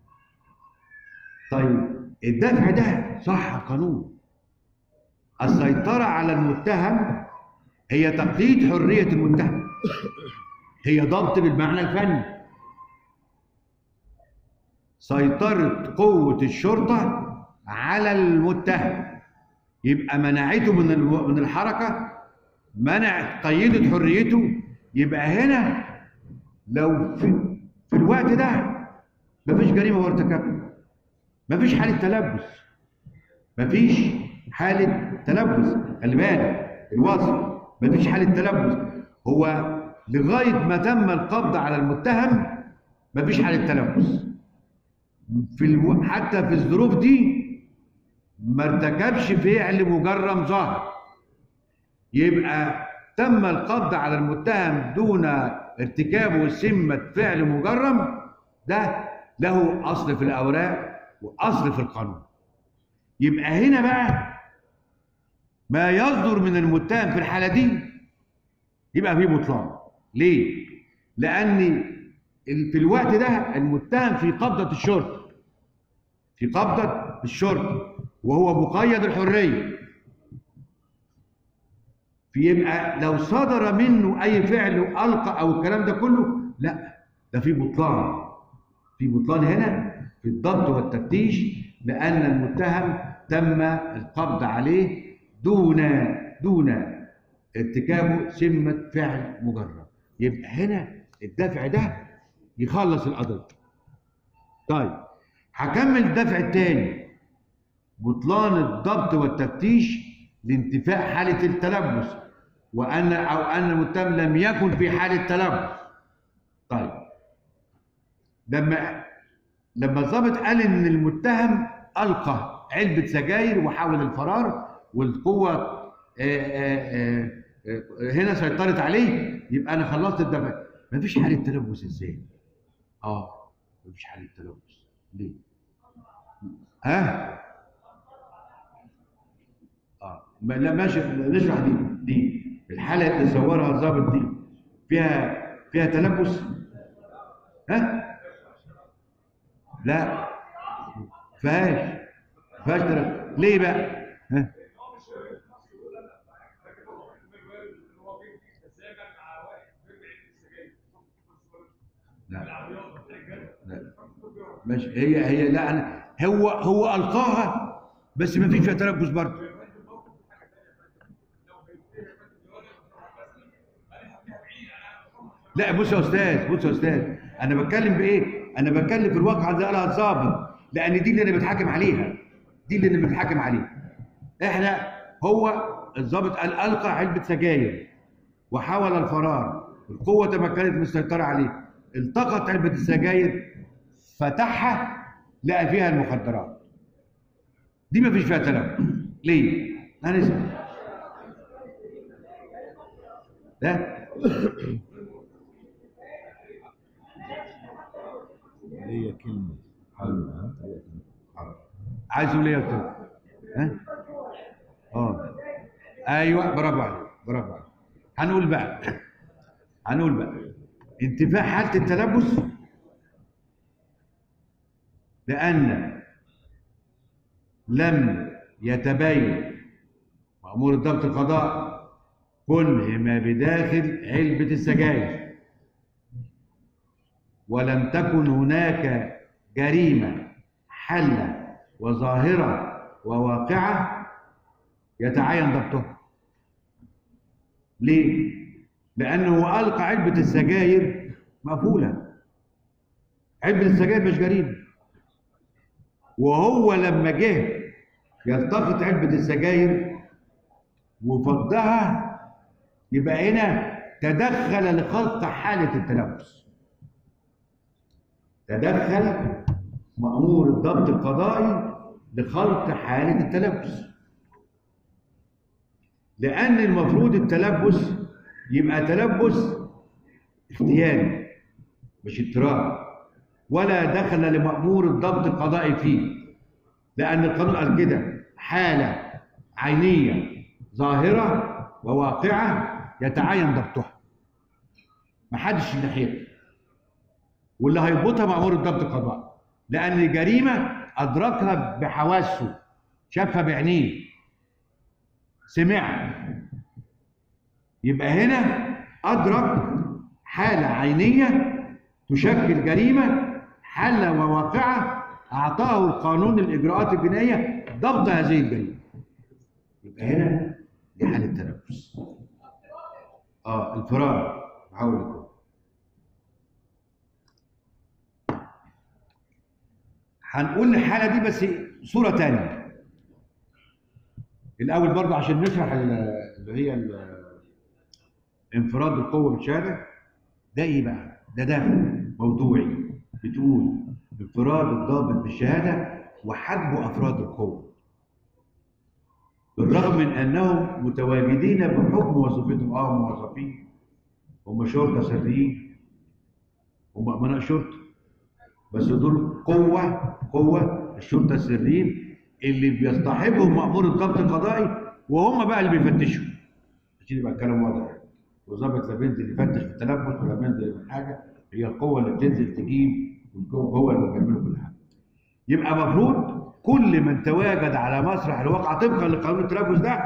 طيب الدفع ده صح قانون السيطرة على المتهم هي تقييد حرية المتهم هي ضبط بالمعنى الفني سيطرة قوة الشرطة على المتهم يبقى منعته من الو- من الحركة منع قيدت حريته يبقى هنا لو في في الوقت ده مفيش جريمة هو ارتكبها مفيش حالة تلبس مفيش حالة تلبس خلي بالك الوصف مفيش حالة تلبس هو لغاية ما تم القبض على المتهم مفيش حالة تلبس في الو... حتى في الظروف دي ما ارتكبش فعل مجرم ظاهر يبقى تم القبض على المتهم دون ارتكابه سمة فعل مجرم ده له أصل في الأوراق وأصل في القانون يبقى هنا بقى ما يصدر من المتهم في الحالة دي يبقى فيه بطلان ليه؟ لأن في الوقت ده المتهم في قبضة الشرطة في قبضة الشرطة وهو مقيد الحرية فيبقى لو صدر منه أي فعل ألقى أو الكلام ده كله لا ده في بطلان في بطلان هنا في الضبط والتفتيش لأن المتهم تم القبض عليه دون دون ارتكابه سمة فعل مجرد يبقى هنا الدفع ده يخلص القضية طيب هكمل الدفع الثاني بطلان الضبط والتفتيش لانتفاء حالة التلبس وأن أو أن المتهم لم يكن في حالة تلبس طيب لما لما الضابط قال إن المتهم ألقى علبة سجاير وحاول الفرار والقوة آآ آآ آآ هنا سيطرت عليه يبقى أنا خلصت الدفع مفيش حالة تلبس إزاي؟ آه مفيش حالة تلبس ليه؟ ها؟ اه لا ماشي نشرح دي دي الحاله اللي صورها الظابط دي فيها فيها تلبس ها لا فيهاش فيهاش تلبس ليه بقى ها لا لا ماشي هي هي لا أنا هو هو القاها بس ما فيش فيها تلبس برضه لا بص يا استاذ بص يا استاذ انا بتكلم بايه انا بتكلم في الواقعه اللي قالها الظابط لان دي اللي انا بتحاكم عليها دي اللي انا بتحاكم عليها احنا هو الظابط قال القى علبه سجاير وحاول الفرار القوه تمكنت من السيطره عليه التقط علبه السجاير فتحها لقى فيها المخدرات دي ما فيش فيها تلبس ليه؟ هنسمع ده هي كلمة حلوة عايز يقول ايه يا استاذ؟ ها؟ اه ايوه برافو عليك برافو عليك هنقول بقى هنقول بقى انتفاء حالة التلبس لأن لم يتبين مأمور الضبط القضاء كنه ما بداخل علبة السجاير ولم تكن هناك جريمة حلة وظاهرة وواقعة يتعين ضبطها ليه؟ لأنه ألقى علبة السجاير مقفولة علبة السجاير مش جريمة وهو لما جه يلتقط علبة السجاير وفضها يبقى هنا تدخل لخلق حالة التلبس تدخل مأمور الضبط القضائي لخلق حالة التلبس لأن المفروض التلبس يبقى تلبس اختياري مش اضطراري ولا دخل لمأمور الضبط القضائي فيه لأن القانون قال كده حالة عينية ظاهرة وواقعة يتعين ضبطها محدش ناحيتها واللي هيضبطها مأمور الضبط القضائي لأن جريمة أدركها بحواسه شافها بعينيه سمع يبقى هنا أدرك حالة عينية تشكل جريمة حالة وواقعة أعطاه القانون الإجراءات الجنائية ضبط هذه الجريمة يبقى هنا دي حالة تنفس اه الفرار بحاول يكون هنقول الحالة دي بس صورة تانية الأول برضه عشان نشرح ال- اللي هي ال- انفراد القوه بالشهاده ده ايه بقى؟ ده دافع موضوعي بتقول انفراد الضابط بالشهاده وحجب افراد القوه بالرغم من انهم متواجدين بحكم وظيفتهم اه موظفين هم شرطه سريين هم امناء شرطه بس دول قوه قوه الشرطه السريين اللي بيصطحبهم مأمور الضبط القضائي وهم بقى اللي بيفتشوا عشان يبقى الكلام واضح والظابط لا بينزل يفتش في التلبس ولا بينزل يعمل حاجه هي القوه اللي بتنزل تجيب والجو هو اللي بيعملوا كل حاجه يبقى المفروض كل من تواجد على مسرح الواقع طبقا لقانون التلبس ده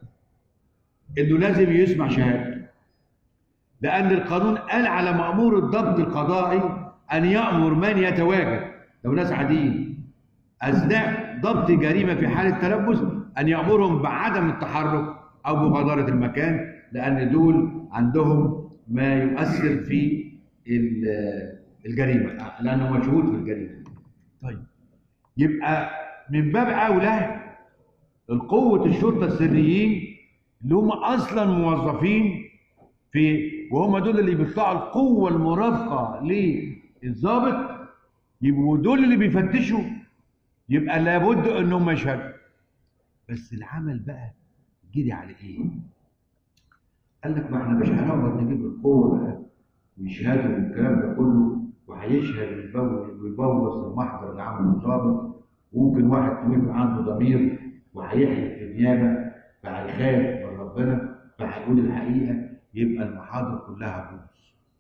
انه لازم يسمع شهاده لان القانون قال على مامور الضبط القضائي ان يامر من يتواجد لو ناس عاديين اثناء ضبط جريمه في حاله تلبس ان يامرهم بعدم التحرك او مغادره المكان لان دول عندهم ما يؤثر في ال- الجريمه لانه مشهود في الجريمه طيب يبقى من باب اولى القوه الشرطه السريين اللي هم اصلا موظفين في وهم دول اللي بيطلعوا القوه المرافقه للضابط يبقوا دول اللي بيفتشوا يبقى لابد انهم يشهدوا بس العمل بقى جري على ايه؟ قال لك ما احنا مش هنقعد نجيب القوه بقى ويشهدوا والكلام ده كله وهيشهد ويبوظ ويبوظ المحضر اللي عمله الضابط وممكن واحد فيهم يبقى عنده ضمير وهيحلف في النيابه فهيخاف من ربنا فهيقول الحقيقه يبقى المحاضر كلها بوظ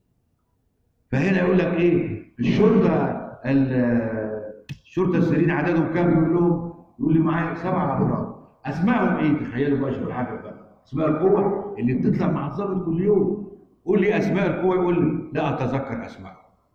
فهنا يقول لك ايه الشرطه ال- الشرطه السريين عددهم كام يقول لهم يقول لي معايا سبع افراد اسمائهم ايه تخيلوا بقى شوف الحاجه بقى اسماء القوه اللي بتطلع مع الضابط كل يوم قول لي اسماء القوه يقول لي لا اتذكر اسمائهم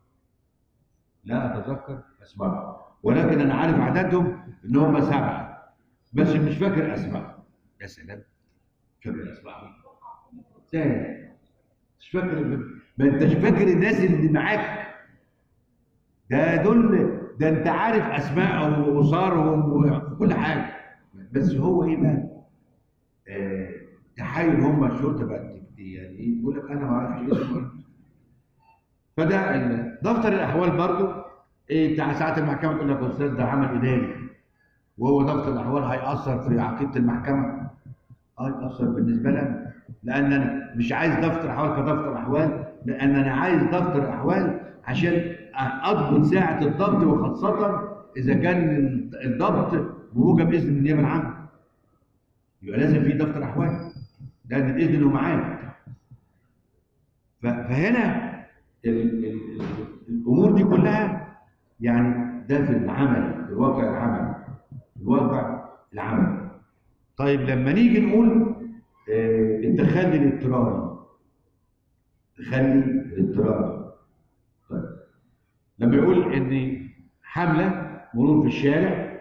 لا اتذكر اسمائهم ولكن انا عارف عددهم ان هم سبعه بس مش فاكر اسمائهم يا سلام مش فاكر اسمائهم ازاي مش فاكر ما انتش فاكر الناس اللي معاك ده دول ده انت عارف اسمائهم واسرارهم وكل حاجه بس هو ايه بقى؟ آه تحايل هم الشرطه بقت يعني ايه يقول لك انا ما اعرفش اسمه فده ال- دفتر الاحوال برضو ايه بتاع ساعات المحكمه تقول لك يا استاذ ده عمل اداري وهو دفتر الاحوال هيأثر في عقيده المحكمه اه يأثر بالنسبه لنا لان انا مش عايز دفتر احوال كدفتر احوال لان انا عايز دفتر احوال عشان اضبط ساعه الضبط وخاصه اذا كان الضبط بموجب اذن النيابه العامه يبقى لازم في دفتر احوال لان الاذن له معاه ف- فهنا ال- ال- ال- الامور دي كلها يعني ده في العمل في الواقع العمل في الواقع العمل طيب لما نيجي نقول آه، التخلي الاضطراري التخلي الاضطراري طيب لما يقول ان حمله مرور في الشارع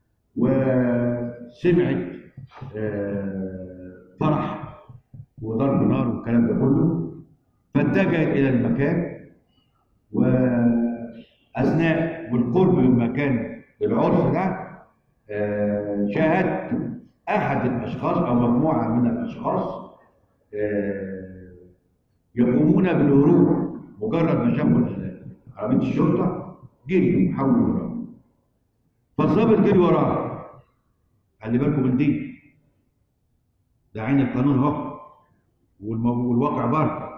وسمعت آه، فرح وضرب نار والكلام ده كله فاتجهت الى المكان واثناء بالقرب من مكان العرس ده آه، شاهدت احد الاشخاص او مجموعه من الاشخاص آه، يقومون بالهروب مجرد ما شافوا عربيه الشرطه جريوا حاولوا يهربوا فالظابط جري وراه خلي بالكم من دي ده عين القانون اهو والمو- والواقع بره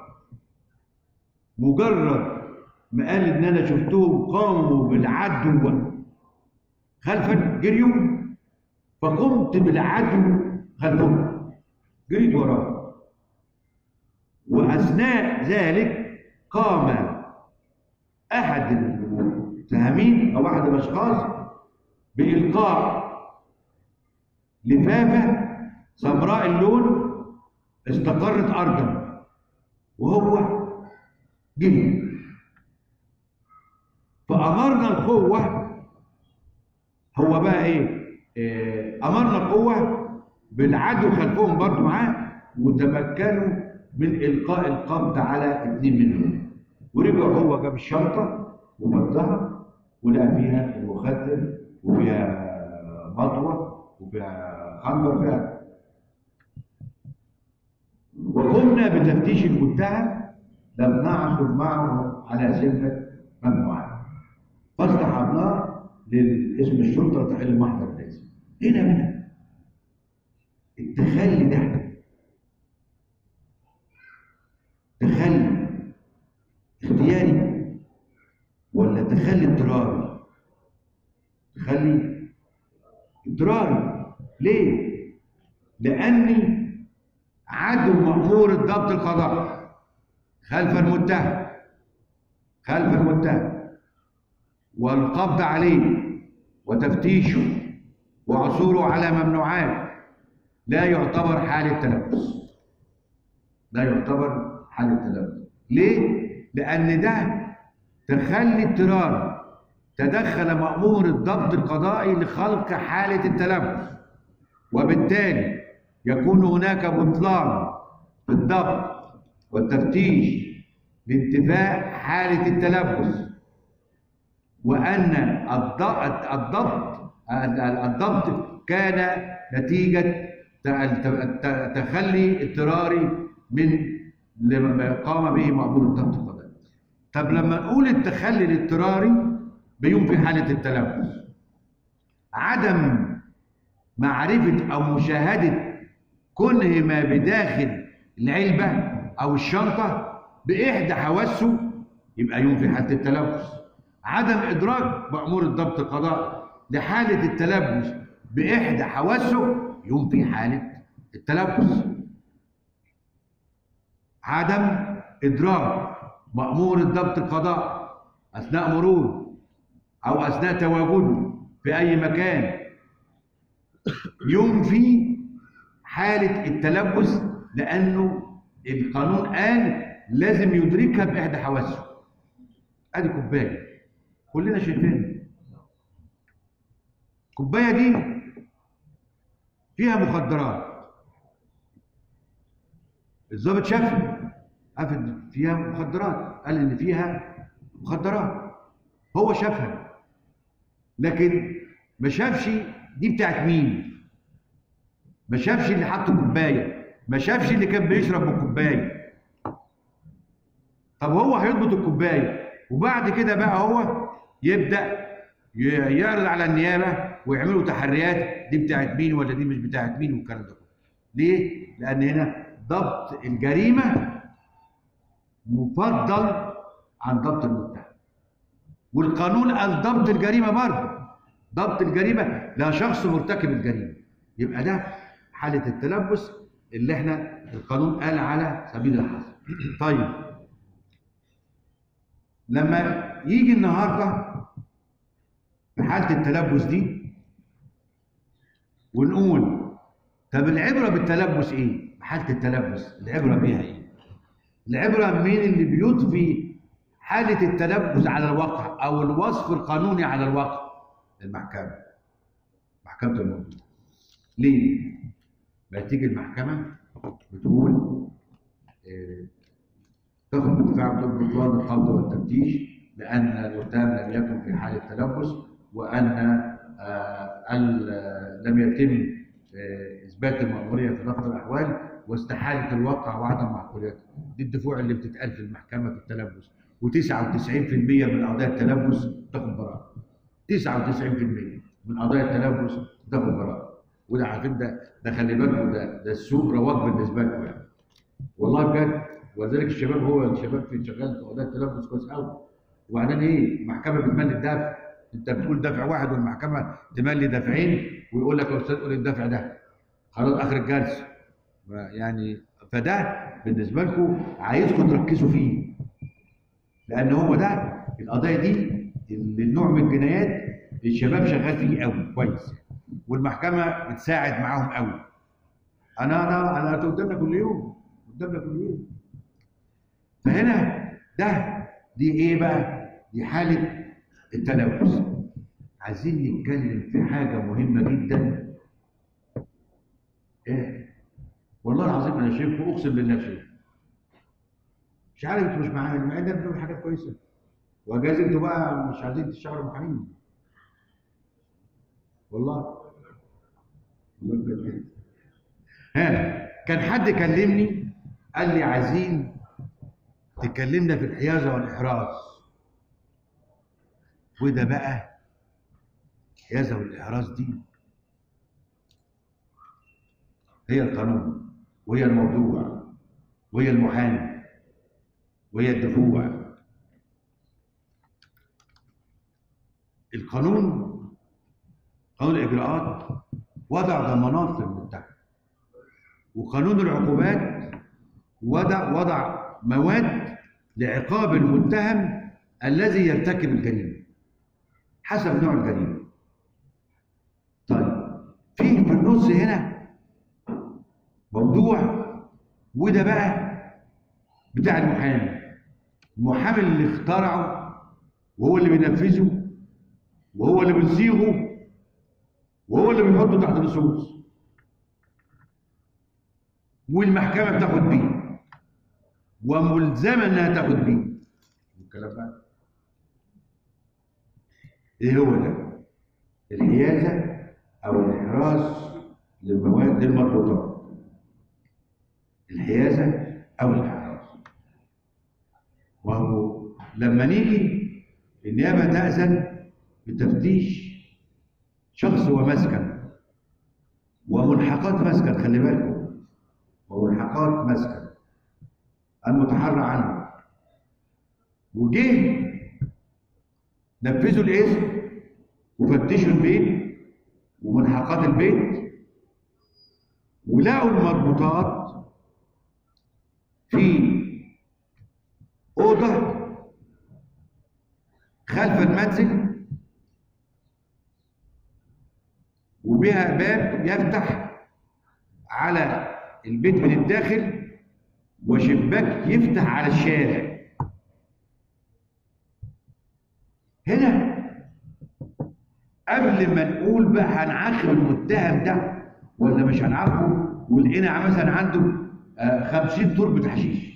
مجرد ما قال ان انا شفتهم قاموا بالعدو خلفا جريوا فقمت بالعدو خلفهم جريت وراه واثناء ذلك قام احد المتهمين او احد الاشخاص بالقاء لفافه سمراء اللون استقرت ارضا وهو جري فامرنا القوه هو بقى ايه آه، امرنا القوه بالعدو خلفهم برضو معاه وتمكنوا من القاء القبض على اثنين منهم ورجع هو جاب الشنطه وفضها ولقى فيها المخدر وفيها مطوه وفيها خنجر فيها وقمنا بتفتيش المتهم لم نعثر معه على سلة ممنوعات فاصطحبناه لاسم الشرطة تحل المحضر اللازم هنا بقى التخلي ده تخلي اختياري ولا تخلي اضطراري تخلي اضطراري ليه لاني عدو مأمور الضبط القضائي خلف المتهم خلف المتهم والقبض عليه وتفتيشه وعثوره على ممنوعات لا يعتبر حالة تلبس لا يعتبر حالة تلبس ليه؟ لأن ده تخلي اضطراري تدخل مأمور الضبط القضائي لخلق حالة التلبس وبالتالي يكون هناك بطلان في الضبط والتفتيش لانتفاء حالة التلبس وأن الض- الضبط الضبط كان نتيجة ت- تخلي اضطراري من لما قام به مأمور الضبط القضائي طب لما نقول التخلي الاضطراري بيوم في حالة التلبس عدم معرفة أو مشاهدة كنه ما بداخل العلبة أو الشنطة بإحدى حواسه يبقى يوم في حالة التلبس عدم إدراك مأمور الضبط القضائي لحالة التلبس بإحدى حواسه يوم في حالة التلبس عدم إدراك مأمور الضبط القضائي أثناء مرور أو أثناء تواجده في أي مكان ينفي حالة التلبس لأنه القانون قال لازم يدركها بإحدى حواسه أدي كوباية كلنا شايفينها الكوباية دي فيها مخدرات الضابط شافها قفل فيها مخدرات قال ان فيها مخدرات هو شافها لكن ما شافش دي بتاعت مين ما شافش اللي حط الكوبايه ما شافش اللي كان بيشرب من الكوبايه طب هو هيضبط الكوبايه وبعد كده بقى هو يبدا ي- يعرض على النيابه ويعملوا تحريات دي بتاعت مين ولا دي مش بتاعت مين والكلام ده كله ليه لان هنا ضبط الجريمه مفضل عن ضبط المتهم والقانون قال ضبط الجريمه برضه ضبط الجريمه لا شخص مرتكب الجريمه يبقى ده حاله التلبس اللي احنا القانون قال على سبيل الحظر طيب لما يجي النهارده في حاله التلبس دي ونقول طب العبره بالتلبس ايه؟ حاله التلبس العبره بيها ايه؟ العبره مين اللي بيضفي حاله التلبس على الواقع او الوصف القانوني على الواقع؟ المحكمه محكمه الموضوع ليه؟ ما تيجي المحكمه بتقول آه، تاخد بدفاع ضد بطلان القبض والتفتيش لان المتهم لم يكن في حاله تلبس وان آه، ال- لم يتم آه، اثبات المأموريه في لفظ الاحوال واستحاله الواقع وعدم معقوليته دي الدفوع اللي بتتقال في المحكمه في التلبس و99% من قضايا التلبس تاخد براءه 99% من قضايا التلبس تاخد براءه وده على فكره ده ده خلي بالكم ده ده السوق رواج بالنسبه لكم يعني والله بجد ولذلك الشباب هو الشباب في شغال في قضايا التلبس كويس قوي وبعدين ايه المحكمه بتملي الدفع انت بتقول دفع واحد والمحكمه تملي دفعين ويقول لك يا استاذ قول الدفع ده خلاص اخر الجلسه ما- يعني فده بالنسبه لكم عايزكم تركزوا فيه لان هو ده القضايا دي اللي النوع من الجنايات الشباب شغال فيه قوي كويس والمحكمه بتساعد معاهم قوي انا انا انا قدامنا كل يوم قدامنا كل يوم فهنا ده دي ايه بقى دي حاله التلوث عايزين نتكلم في حاجه مهمه جدا ايه والله العظيم انا شايفكم اقسم بالله شايف مش عارف انتوا مش معايا مع ان بنعمل حاجات كويسه وجايز انتوا بقى مش عايزين تشتغلوا محامين والله والله بجد ها كان حد كلمني قال لي عايزين تكلمنا في الحيازه والاحراز وده بقى الحيازه والاحراز دي هي القانون وهي الموضوع وهي المحامي وهي الدفوع القانون قانون الاجراءات وضع ضمانات للمتهم وقانون العقوبات وضع وضع مواد لعقاب المتهم الذي يرتكب الجريمه حسب نوع الجريمه طيب في في النص هنا موضوع وده بقى بتاع المحامي المحامي اللي اخترعه وهو اللي بينفذه وهو اللي بيصيغه وهو اللي بيحطه تحت نصوص والمحكمه بتاخد بيه وملزمه انها تاخد بيه الكلام بقى ايه هو ده الحيازه او الاحراز للمواد للمربوطات الحيازه او الاحراز وهو لما نيجي النيابه تاذن بتفتيش شخص ومسكن وملحقات مسكن خلي بالكم وملحقات مسكن المتحرى عنه وجه نفذوا الاسم وفتشوا البيت وملحقات البيت ولقوا المربوطات في أوضة خلف المنزل وبها باب يفتح على البيت من الداخل وشباك يفتح على الشارع هنا قبل ما نقول بقى هنعاقب المتهم ده ولا مش هنعاقبه ولقينا مثلا عنده آه، 50 تربة حشيش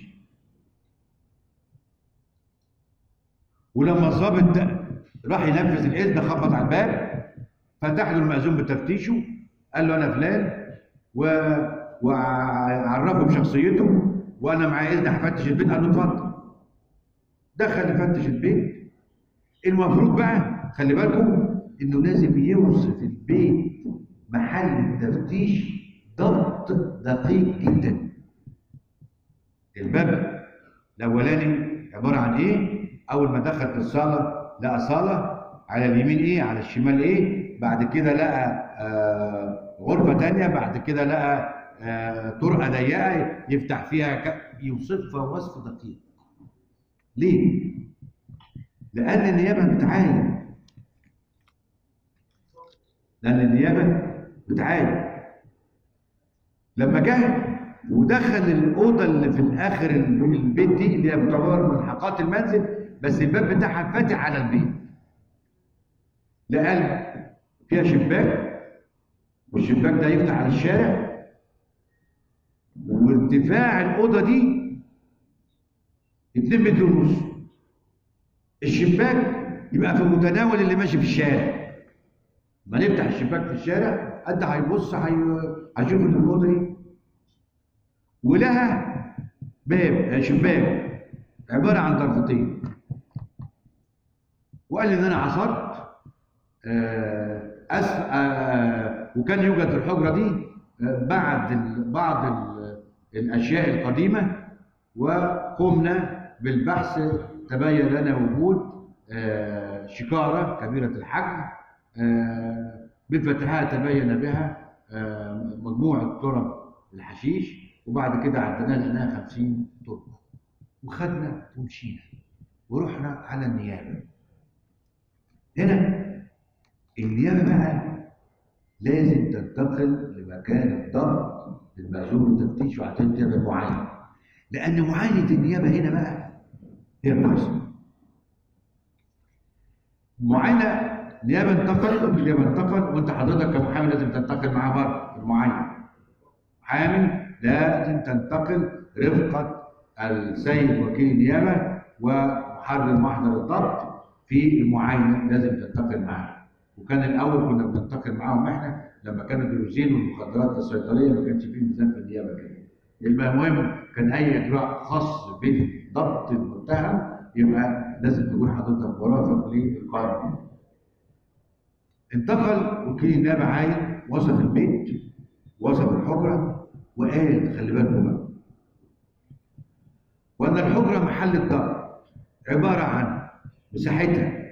ولما الظابط ده راح ينفذ الاذن خبط على الباب فتح له المأذون بتفتيشه قال له انا فلان و... وعرفه بشخصيته وانا معايا اذن هفتش البيت قال له اتفضل دخل يفتش البيت المفروض بقى خلي بالكم انه لازم يوصف البيت محل التفتيش ضبط دقيق جدا الباب الاولاني عباره عن ايه اول ما دخل في الصاله لقى صاله على اليمين ايه على الشمال ايه بعد كده لقى آه غرفه تانية بعد كده لقى آه طرقه ضيقه يفتح فيها ك... يوصفها وصف دقيق ليه لان النيابه بتعاين لان النيابه بتعاين لما جه ودخل الاوضه اللي في الاخر البيت دي اللي هي بتعتبر ملحقات المنزل بس الباب بتاعها فاتح على البيت لقى فيها شباك والشباك ده يفتح على الشارع وارتفاع الاوضه دي 2 متر ونص الشباك يبقى في متناول اللي ماشي في الشارع ما نفتح الشباك في الشارع قد هيبص هي- هيشوف ان الاوضه دي ولها باب شباك عباره عن ضرفتين وقال لي ان انا عصرت آه، أس... آه، وكان يوجد في الحجره دي آه، بعد ال... بعض ال... الاشياء القديمه وقمنا بالبحث تبين لنا وجود آه، شكاره كبيره الحجم آه، بفتحها تبين بها آه، مجموعه ترب الحشيش وبعد كده عدناها لقيناها 50 تربه وخدنا ومشينا ورحنا على النيابه هنا النيابه بقى لازم تنتقل لمكان الضبط للمأذون بالتفتيش وعشان تعمل معاينه لان معاينه النيابه هنا بقى هي الفيصل معاينه نيابه انتقل نيابه انتقل وانت حضرتك كمحامي لازم تنتقل معاه بره في المعاينه محامي لازم تنتقل رفقه السيد وكيل النيابه ومحرر محضر الضبط في المعاينه لازم تنتقل معاه وكان الاول كنا بننتقل معاهم احنا لما كانوا بيزيلوا المخدرات الصيدليه ما كانش فيه ميزان في النيابه كده يبقى المهم كان اي اجراء خاص بضبط المتهم يبقى لازم تكون حضرتك مرافق للقائم انتقل وكيل النيابه عايد وصف البيت وصف الحجره وقال خلي بالكم بقى وان الحجره محل الضبط عباره عن مساحتها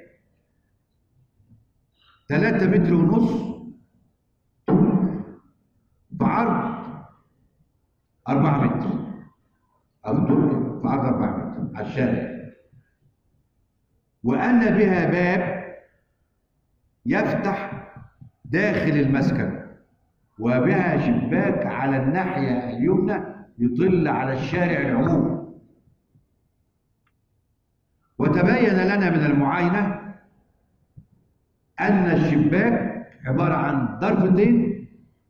3 متر ونص طول بعرض 4 متر أو طول في عرض 4 متر على الشارع وأن بها باب يفتح داخل المسكن وبها شباك على الناحية اليمنى يطل على الشارع العمومي وتبين لنا من المعاينة أن الشباك عبارة عن ضرفتين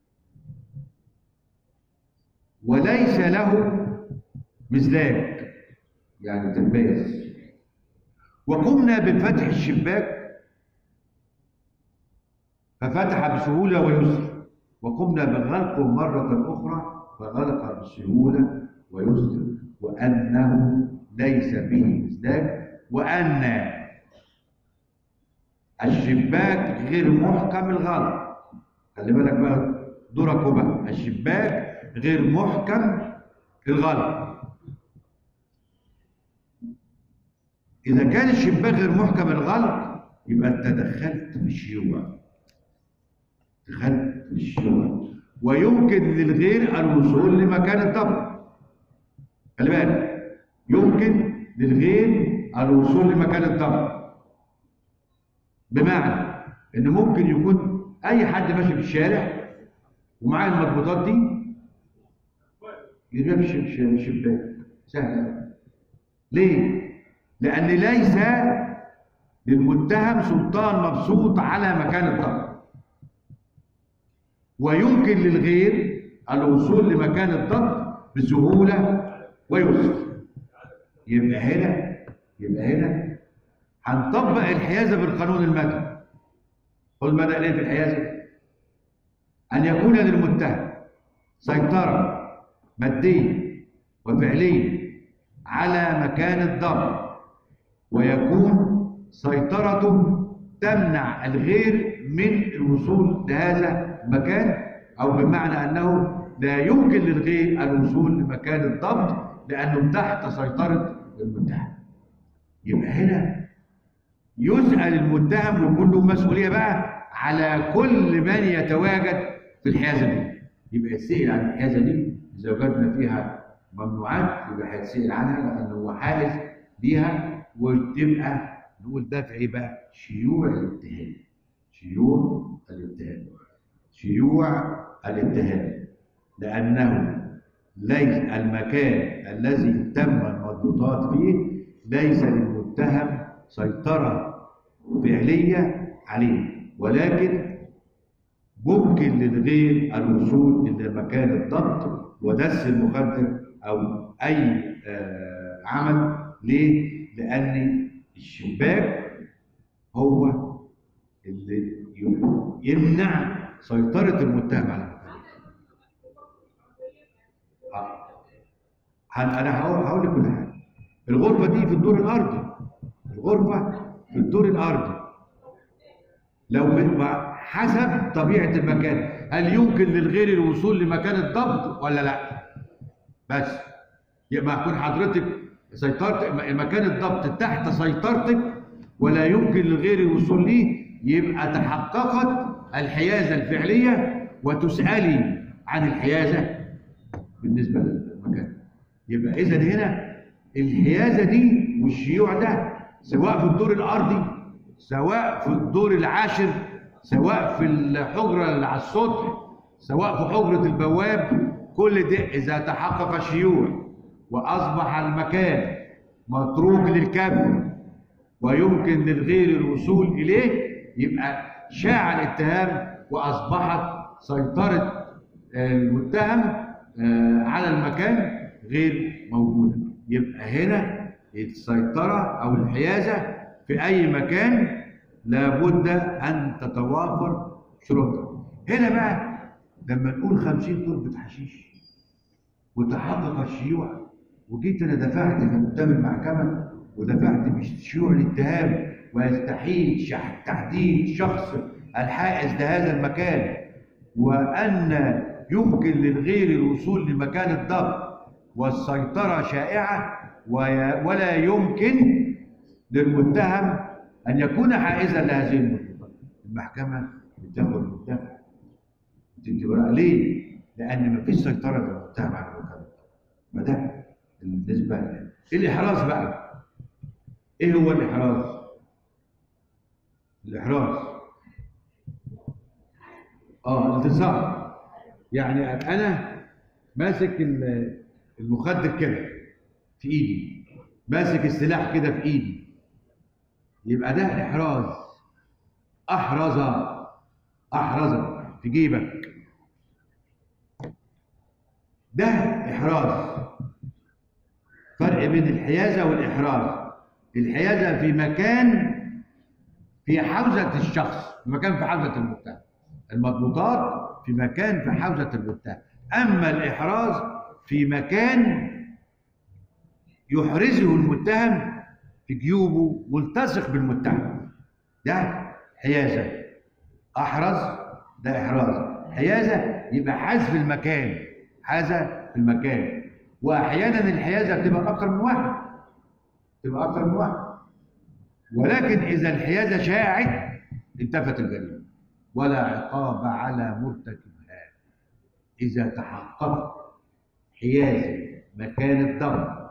وليس له مزلاج يعني تنبيس وقمنا بفتح الشباك ففتح بسهولة ويسر وقمنا بغلقه مرة أخرى فغلق بسهولة ويسر وأنه ليس به مزلاج وأن الشباك غير محكم الغلق خلي بالك بقى دورك بقى الشباك غير محكم الغلق إذا كان الشباك غير محكم الغلق يبقى أنت دخلت في الشيوع دخلت في الشيوع ويمكن للغير الوصول لمكان الضبط خلي بالك يمكن للغير الوصول لمكان الضبط بمعنى ان ممكن يكون اي حد ماشي في الشارع ومعاه المضبوطات دي يرميها في الش- الشباك سهل ليه؟ لأن ليس للمتهم سلطان مبسوط على مكان الضبط ويمكن للغير الوصول لمكان الضبط بسهولة ويسر يبقى هنا يبقى هنا هنطبق الحيازة بالقانون المدني خد بدأ ليه في الحيازة أن يكون للمتهم سيطرة مادية وفعلية على مكان الضبط ويكون سيطرته تمنع الغير من الوصول لهذا المكان أو بمعنى أنه لا يمكن للغير الوصول لمكان الضبط لأنه تحت سيطرة المتهم يبقى هنا يسأل المتهم ويكون له مسؤولية بقى على كل من يتواجد في الحيازة دي يبقى يتسأل عن الحيازة دي إذا وجدنا فيها ممنوعات يبقى هيتسأل عنها لأنه هو حائز ليها وتبقى نقول ده في إيه بقى؟ شيوع الاتهام شيوع الاتهام شيوع الاتهام لأنه ليس المكان الذي تم المضبوطات فيه ليس للمتهم سيطرة فعلية عليه ولكن ممكن للغير الوصول إلى مكان الضبط ودس المخدر أو أي آه، عمل ليه؟ لأن الشباك هو اللي يمنع سيطرة المتهم على المكان آه. هن- أنا هقول هقول لك كل حاجة الغرفة دي في الدور الأرضي الغرفة في الدور الأرضي لو بن- حسب طبيعة المكان هل يمكن للغير الوصول لمكان الضبط ولا لا بس يبقى يكون حضرتك سيطرت مكان الضبط تحت سيطرتك ولا يمكن للغير الوصول ليه يبقى تحققت الحيازة الفعلية وتسألي عن الحيازة بالنسبة للمكان يبقى إذا هنا الحيازة دي والشيوع ده سواء في الدور الأرضي سواء في الدور العاشر سواء في الحجرة اللي على السطح سواء في حجرة البواب كل ده إذا تحقق الشيوع وأصبح المكان متروك للكف ويمكن للغير الوصول إليه يبقى شاع الاتهام وأصبحت سيطرة المتهم آه، على المكان غير موجودة يبقى هنا السيطرة أو الحيازة في أي مكان لابد أن تتوافر شروطها هنا بقى لما نقول خمسين تربة حشيش وتحقق الشيوع وجيت انا دفعت قدام المحكمه ودفعت بشيوع الاتهام ويستحيل شح- تحديد شخص الحائز لهذا المكان وان يمكن للغير الوصول لمكان الضبط والسيطره شائعه وي- ولا يمكن للمتهم ان يكون حائزا لهذه المطلوبات المحكمه بتاخد المتهم بتدي ورقه ليه؟ لان مفيش سيطره للمتهم على المكان فده بالنسبه ل- الاحراز بقى ايه هو الاحراز؟ الاحراز اه التصاق يعني انا ماسك ال- المخدر كده في ايدي ماسك السلاح كده في ايدي يبقى ده احراز احرز احرز في جيبك ده احراز فرق بين الحيازه والاحراز الحيازه في مكان في حوزه الشخص في مكان في حوزه المتهم المضبوطات في مكان في حوزه المتهم اما الاحراز في مكان يحرزه المتهم في جيوبه ملتصق بالمتهم ده حيازه احرز ده احراز حيازه يبقى حذف المكان حاذا في المكان واحيانا الحيازه بتبقى اكتر من واحد تبقى اكتر من واحد ولكن اذا الحيازه شاعت انتفت الجريمه ولا عقاب على مرتكبها اذا تحققت حيازه مكان الضرب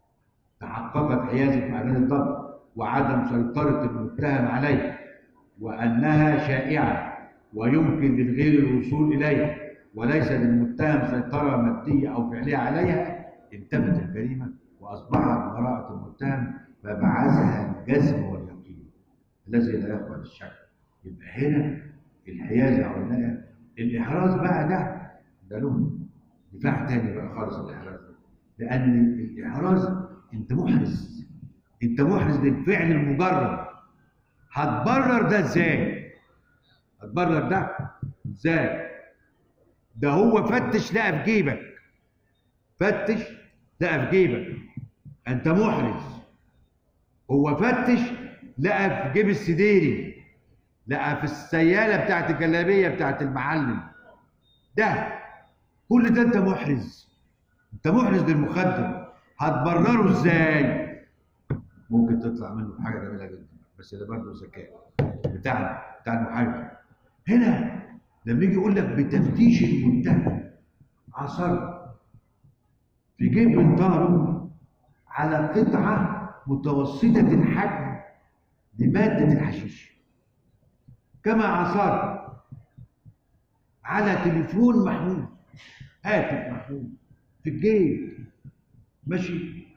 تحققت حيازه مكان الضرب وعدم سيطره المتهم عليه وانها شائعه ويمكن للغير الوصول اليها وليس للمتهم سيطره ماديه او فعليه عليها انتفت الجريمه واصبحت براءه المتهم فبعثها الجزم واليقين الذي لا يقبل الشك يبقى هنا الحيازه قلناها الاحراز بقى ده ده له دفاع تاني بقى خالص الاحراز ده لان الاحراز انت محرز انت محرز للفعل المجرد هتبرر ده ازاي هتبرر ده ازاي ده هو فتش لقى في جيبك فتش لقى في جيبك انت محرز هو فتش لقى في جيب السديري لقى في السياله بتاعت الجلابيه بتاعت المعلم ده كل ده انت محرز انت محرز للمخدر هتبرره ازاي ممكن تطلع منه حاجه جميله جدا بس ده برضه ذكاء بتاعنا بتاع المحامي هنا لما يجي يقول لك بتفتيش المتهم عثر في جيب من ظهره على قطعه متوسطه الحجم لماده الحشيش كما عثر على تليفون محمول هاتف محمول في الجيب ماشي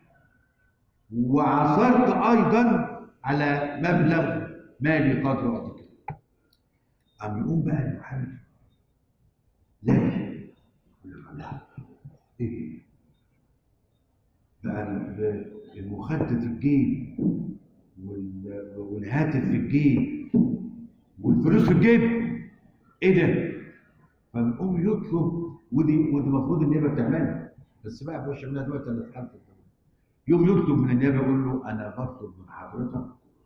وعثرت ايضا على مبلغ مالي قدره قد كده قام يقوم بقى المحامي لا يقول لك لا ايه بقى ال- المخدر في الجيب وال- والهاتف في الجيب والفلوس في الجيب ايه ده؟ فنقوم يطلب ودي ودي المفروض النيابه بتعملها بس بقى مش عاملها دلوقتي الا في حاله الضروره يوم يطلب من النيابه يقول له انا بطلب من حضرتك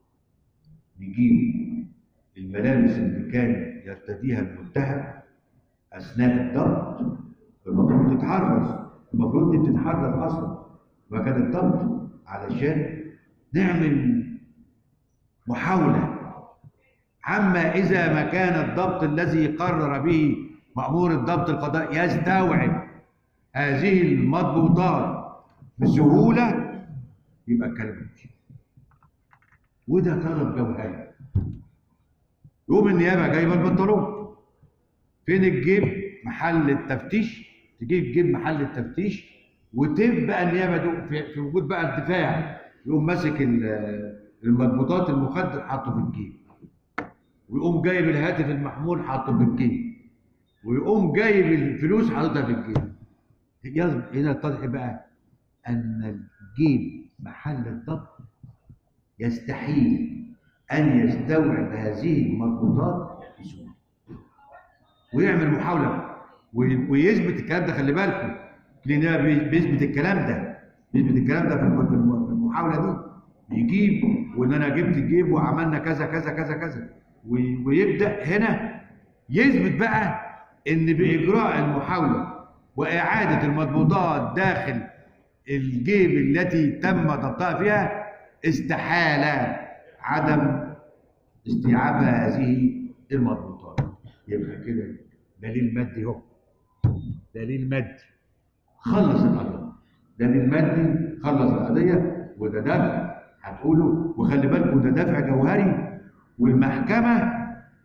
نجيب الملابس اللي كان يرتديها المتهم اثناء الضبط المفروض تتحرز المفروض دي بتتحرز اصلا مكان الضبط علشان نعمل محاوله عما اذا ما كان الضبط الذي قرر به مامور الضبط القضائي يستوعب هذه المضبوطات بسهوله يبقى الكلام يمشي وده طلب جوهري يقوم النيابه جايبه البنطلون فين الجيب محل التفتيش تجيب جيب محل التفتيش وتبقى النيابه دو في, في وجود بقى الدفاع يقوم ماسك ال- المضبوطات المخدر حاطه في الجيب ويقوم جايب الهاتف المحمول حاطه في الجيب ويقوم جايب الفلوس حاططها في الجيب يلا هنا يتضح بقى ان الجيب محل الضبط يستحيل ان يستوعب هذه المضبوطات بسهوله ويعمل محاوله وي- ويثبت الكلام ده خلي بالكم لان بي- بيثبت الكلام ده بيثبت الكلام ده في الم- في الم- في المحاوله دي يجيب وان انا جبت الجيب وعملنا كذا كذا كذا كذا و- ويبدا هنا يثبت بقى ان باجراء المحاوله واعاده المضبوطات داخل الجيب التي تم ضبطها فيها استحال عدم استيعاب هذه المضبوطات يبقى كده دليل مادي اهو دليل مادي خلص القضيه دليل مادي خلص القضيه وده دفع هتقوله وخلي بالكم ده دفع جوهري والمحكمه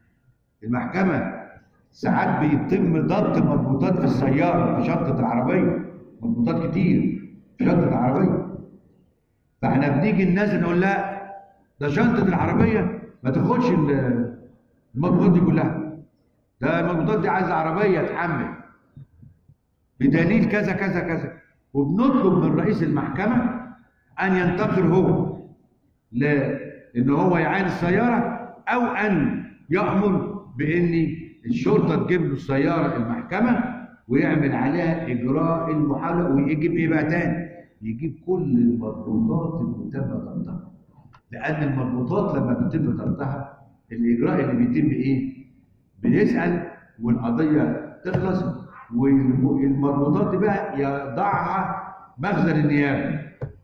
المحكمه ساعات بيتم ضبط مضبوطات في السياره في شنطه العربيه مضبوطات كتير في شنطه العربيه فاحنا بنيجي الناس نقول لا ده شنطه العربيه ما تاخدش ال- المضبوطات دي كلها ده المضبوطات دي عايزه عربيه تحمل بدليل كذا كذا كذا وبنطلب من رئيس المحكمه ان ينتقل هو ل ان هو يعاين السياره او ان يامر بان الشرطه تجيب له السياره المحكمه ويعمل عليها اجراء المحاوله ويجيب ايه بقى تاني؟ يجيب كل المضبوطات اللي تم ضبطها لان المضبوطات لما بيتم ضبطها الاجراء اللي بيتم ايه؟ بنسال والقضيه تخلص والمضبوطات دي بقى يضعها مخزن النيابه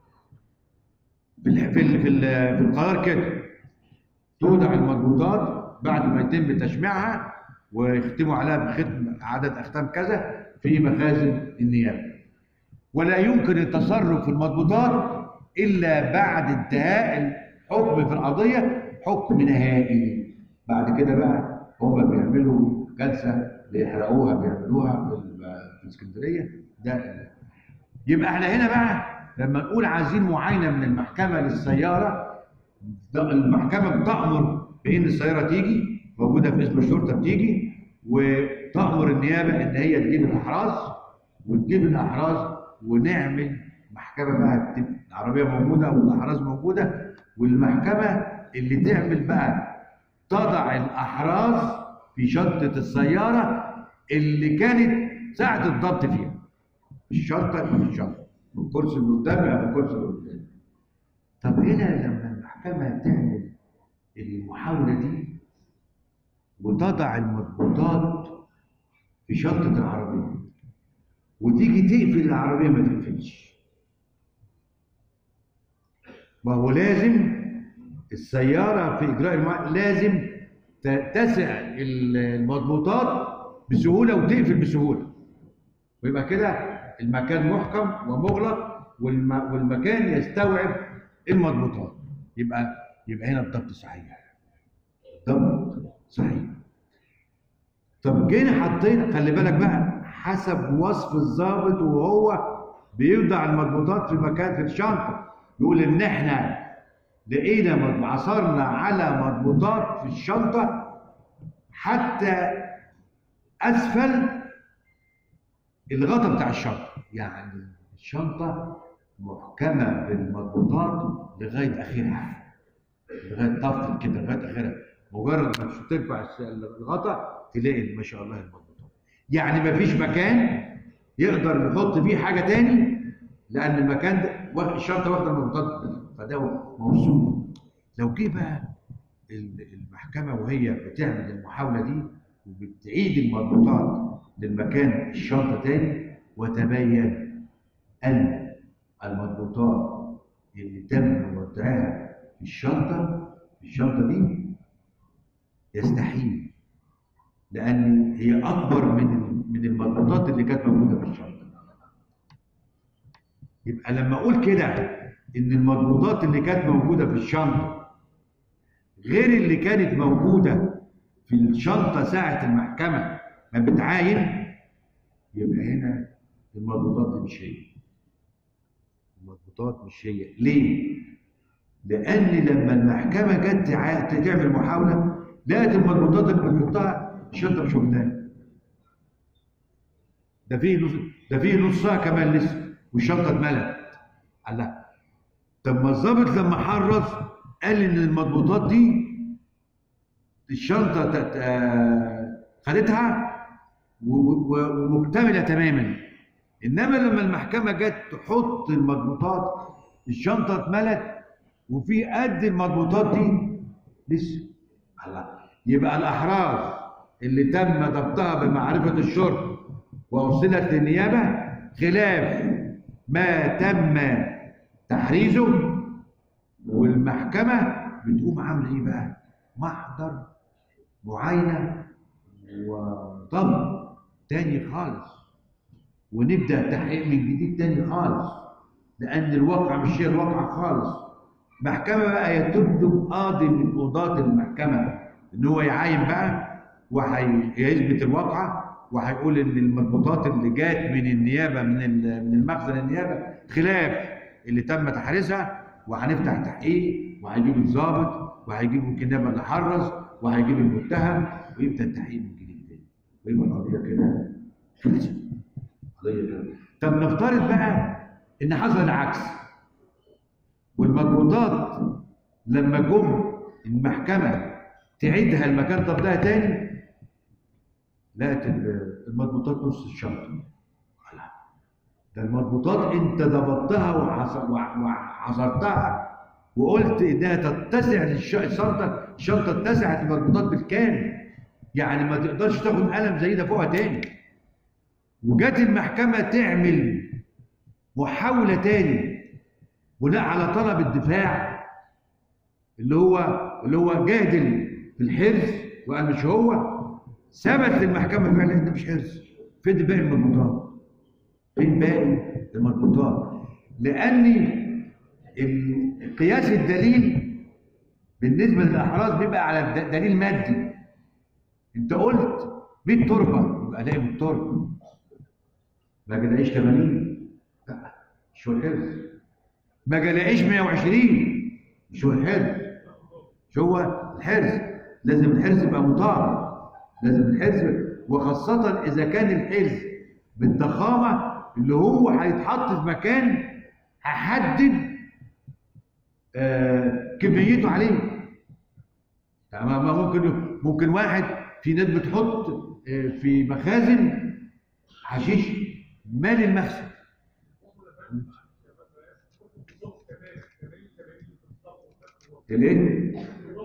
في ال- في ال- في ال- في القرار كده توضع المضبوطات بعد ما يتم تشميعها ويختموا عليها بختم عدد اختام كذا في مخازن النيابه ولا يمكن التصرف في المضبوطات الا بعد انتهاء الحكم في القضيه حكم نهائي بعد كده بقى هم بيعملوا جلسه بيحرقوها بيعملوها في ال- في اسكندريه ده يبقى احنا هنا بقى لما نقول عايزين معاينه من المحكمه للسياره ده المحكمه بتامر بان السياره تيجي موجوده في اسم الشرطه بتيجي وتامر النيابه ان هي تجيب الاحراز وتجيب الاحراز ونعمل محكمه بقى تبقى العربيه موجوده والاحراز موجوده والمحكمه اللي تعمل بقى تضع الاحراز في شنطه السياره اللي كانت ساعه الضبط فيها الشنطه يبقى في الشنطه الكرسي اللي قدام يبقى الكرسي اللي قدام طب هنا لما المحكمه تعمل المحاوله دي وتضع المضبوطات في شنطه العربيه وتيجي تقفل العربيه ما تقفلش ما هو لازم السياره في اجراء المع... لازم تتسع المضبوطات بسهوله وتقفل بسهوله ويبقى كده المكان محكم ومغلق والم... والمكان يستوعب المضبوطات يبقى يبقى هنا الضبط صحيح ضبط صحيح طب جينا حطينا خلي بالك بقى حسب وصف الضابط وهو بيوضع المضبوطات في مكان في الشنطه يقول ان احنا لقينا مض- عثرنا على مضبوطات في الشنطه حتى اسفل الغطا بتاع الشنطه يعني الشنطه محكمه بالمضبوطات لغايه اخرها لغايه طفل كده لغايه اخرها مجرد ما ترفع الس- الغطا تلاقي ما شاء الله المضبوطات يعني ما فيش مكان يقدر يحط فيه حاجه تاني لان المكان ده واخد- الشنطه واخده المضبوطات فده موصول لو جه بقى ال- المحكمه وهي بتعمل المحاوله دي وبتعيد المضبوطات للمكان الشنطه تاني وتبين ان المضبوطات اللي تم وضعها في الشنطه في الشنطه دي يستحيل لان هي اكبر من من المضبوطات اللي كانت موجوده في الشنطه يبقى لما اقول كده ان المضبوطات اللي كانت موجوده في الشنطه غير اللي كانت موجوده في الشنطه ساعه المحكمه ما بتعاين يبقى هنا المضبوطات دي مش هي المضبوطات مش هي ليه لان لما المحكمه جت تع- تعمل محاوله لقت المضبوطات اللي بتحطها الشنطه مش واخداها ده فيه نص ده فيه نصها كمان لسه والشنطه اتملت الله طب ما الظابط لما حرص قال ان المضبوطات دي الشنطه ت- ت- خدتها و- و- ومكتمله تماما انما لما المحكمه جت تحط المضبوطات الشنطه اتملت وفي قد المضبوطات دي لسه الله يبقى الاحراز اللي تم ضبطها بمعرفه الشرطه وارسلت للنيابه خلاف ما تم تحريزه والمحكمه بتقوم عامله ايه بقى؟ محضر معاينه وضبط تاني خالص ونبدا تحقيق من جديد تاني خالص لان الواقع مش هي الواقع خالص محكمه بقى يتم قاضي من قضاه المحكمه ان هو يعاين بقى وهيثبت الواقعه وهيقول ان المضبوطات اللي جات من النيابه من ال- من المخزن النيابه خلاف اللي تم تحريزها وهنفتح تحقيق وهيجيب الضابط وهيجيب الكنابه اللي حرز وهيجيب المتهم ويبدا التحقيق من جديد تاني ويبقى القضيه كده خلصت قضيه كده طب نفترض بقى ان حصل العكس والمضبوطات لما جم المحكمه تعيدها المكان ضبطها تاني لقت ال- المضبوطات نص الشنطه لا ده المضبوطات انت ضبطتها وحص- وع- وحصرتها وقلت انها تتسع للش- الشنطه الشنطه اتسعت المضبوطات بالكامل يعني ما تقدرش تاخد قلم زي ده فوقها تاني وجت المحكمه تعمل محاوله تاني بناء على طلب الدفاع اللي هو اللي هو جادل في الحرز وقال مش هو ثبت للمحكمه فعلا ان ده مش حرز فين باقي المضبوطات فين باقي المضبوطات لان ال- قياس الدليل بالنسبه للاحراز بيبقى على الد- دليل مادي انت قلت 100 تربه يبقى الاقي 100 تربه ما جلاقيش 80 لا مش هو الحرز ما جلاقيش 120 مش هو الحرز مش هو الحرز لازم الحرز يبقى مطابق لازم الحرز وخاصة إذا كان الحرز بالضخامة اللي هو هيتحط في مكان هحدد آه كميته عليه تمام ما ممكن ممكن واحد في ناس بتحط آه في مخازن حشيش مال المخزن الايه؟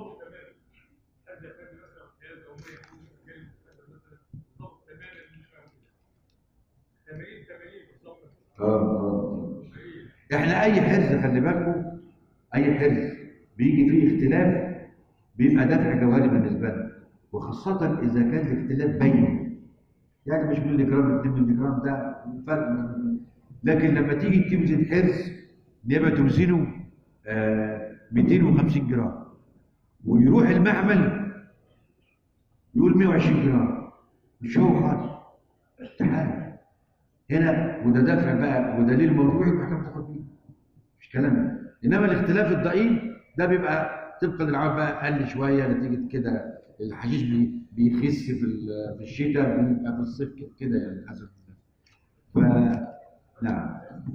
اه اه احنا اي حرز خلي بالكم اي حرز بيجي فيه اختلاف بيبقى دفع جوهري بالنسبه لنا وخاصه اذا كان الاختلاف بين يعني مش ملي جرام 2 ملي جرام ده فرق من- لكن لما تيجي توزن حرز يبقى توزنه آه 250 جرام ويروح المعمل يقول 120 جرام مش هو خالص استحاله هنا وده دافع بقى ودليل موضوعي المحكمه تاخد بيه مش كلام انما الاختلاف الضئيل ده بيبقى طبقا للعوام بقى قل شويه نتيجه كده الحشيش بي- بيخس في ال- في الشتاء بيبقى في الصيف ك- كده يعني للاسف ف نعم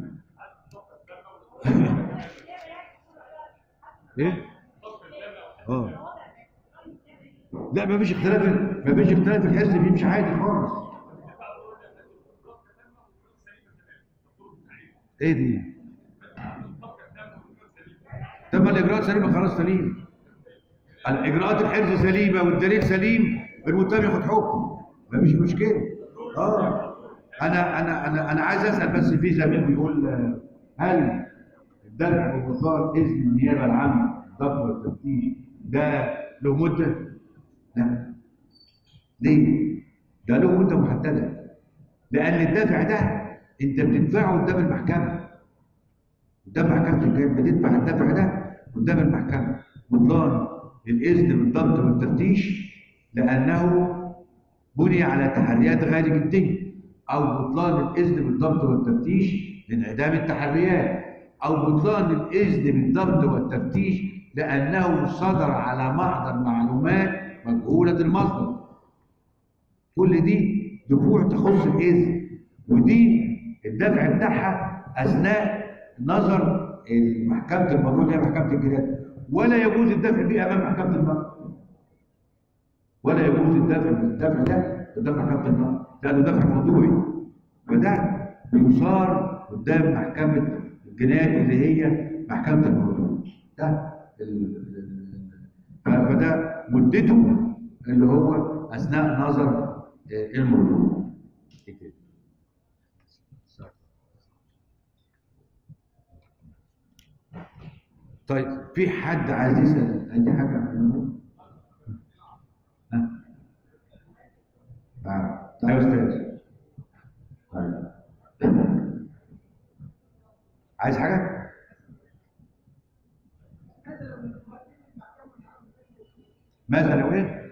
ايه؟ اه لا ما فيش اختلاف ما فيش اختلاف الحرز بيمشي عادي خالص ايه دي؟ طب ما الاجراءات سليمه خلاص سليم الاجراءات الحرز سليمه والدليل سليم المتهم ياخد حكم مفيش مشكله اه انا انا انا انا عايز اسال بس في زميل بيقول آه، هل الدفع بمقدار اذن النيابه العامه الضبط والتفتيش ده له مده؟ لا ليه؟ ده له مده محدده لان الدافع ده انت بتدفعه قدام المحكمه قدام محكمه الجنايات بتدفع الدفع ده قدام المحكمه بطلان الاذن بالضبط والتفتيش لانه بني على تحريات غير جديه او بطلان الاذن بالضبط والتفتيش لانعدام التحريات او بطلان الاذن بالضبط والتفتيش لانه صدر على محضر معلومات مجهوله المصدر كل دي دفوع تخص الاذن ودي الدفع بتاعها اثناء نظر محكمه المرور اللي هي محكمه الجنايات ولا يجوز الدفع به امام محكمه المرور ولا يجوز الدفع بالدفع ده قدام محكمه المرور لانه دفع موضوعي فده يصار قدام محكمة الجنايات اللي هي محكمة المرور ده ال- ال- ف- فده مدته اللي هو أثناء نظر آه، المرور إيه تاني؟ صح. طيب في حد عايز يسأل أي حاجة عن الموضوع؟ ها؟ آه. طيب يا أستاذ طيب عايز حاجة؟ ماذا لو ايه؟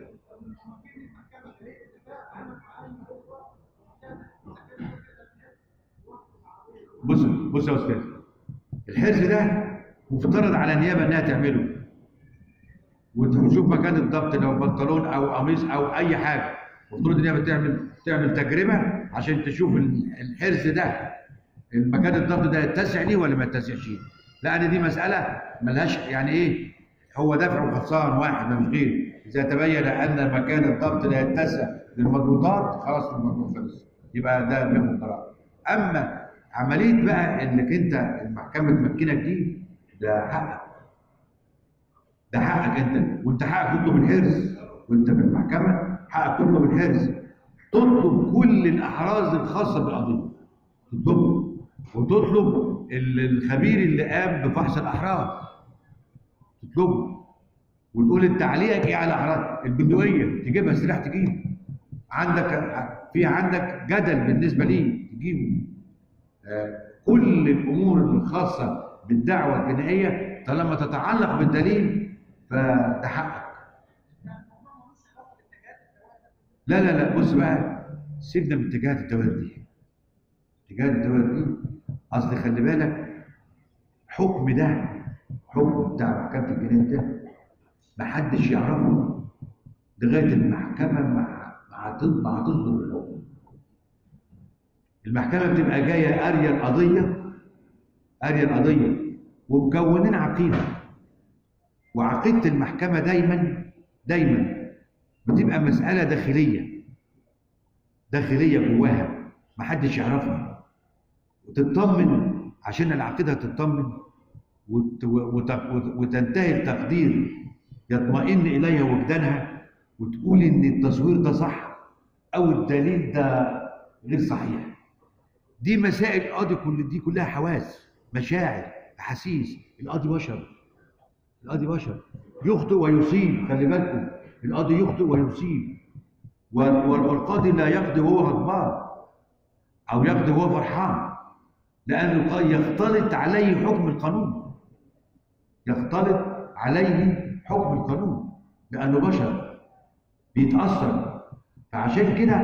بص بص يا استاذ الحرز ده مفترض على النيابه انها تعمله وتشوف مكان الضبط لو بنطلون او قميص او اي حاجه المفروض النيابه تعمل تعمل تجربه عشان تشوف ال- الحرز ده المكان الضبط ده يتسع ليه ولا ما يتسعش لان دي مساله ملهاش يعني ايه هو دفع وخلصان واحد مش غير اذا تبين ان مكان الضبط لا يتسع للمضبوطات خلاص الموضوع خلص يبقى ده بياخد قرار اما عمليه بقى انك انت المحكمه تمكنك دي ده حقك ده حقك انت وانت حقك تطلب الحرز وانت في المحكمه حقك تطلب الحرز تطلب كل الاحراز الخاصه بالقضيه تطلبه وتطلب ال- الخبير اللي قام بفحص الاحراز تطلبه وتقول انت تعليقك ايه على الاحراز البندقيه تجيبها سلاح تجيب عندك في عندك جدل بالنسبه ليه تجيبه آه، كل الامور الخاصه بالدعوه الجنائيه طالما تتعلق بالدليل فده حقك لا لا لا بص بقى سيبنا من اتجاهات الدوائر دي اتجاهات الدوائر دي اصل خلي بالك حكم ده حكم بتاع محكمه الجنايات ده محدش يعرفه لغايه المحكمه مع مع تص- مع تصدر الحكم المحكمه بتبقى جايه قاريه القضيه قاريه القضيه ومكونين عقيده وعقيده المحكمه دايما دايما بتبقى مساله داخليه داخليه جواها محدش يعرفها وتطمن عشان العقيده تطمن وت- وت- وت- وتنتهي التقدير يطمئن اليها وجدانها وتقول ان التصوير ده صح او الدليل ده غير صحيح دي مسائل القاضي كل دي كلها حواس مشاعر احاسيس القاضي بشر القاضي بشر يخطئ ويصيب خلي بالكم القاضي يخطئ ويصيب وال- وال- والقاضي لا يقضي وهو غضبان او يقضي وهو فرحان لان القاضي يختلط عليه حكم القانون يختلط عليه حكم القانون لانه بشر بيتاثر فعشان كده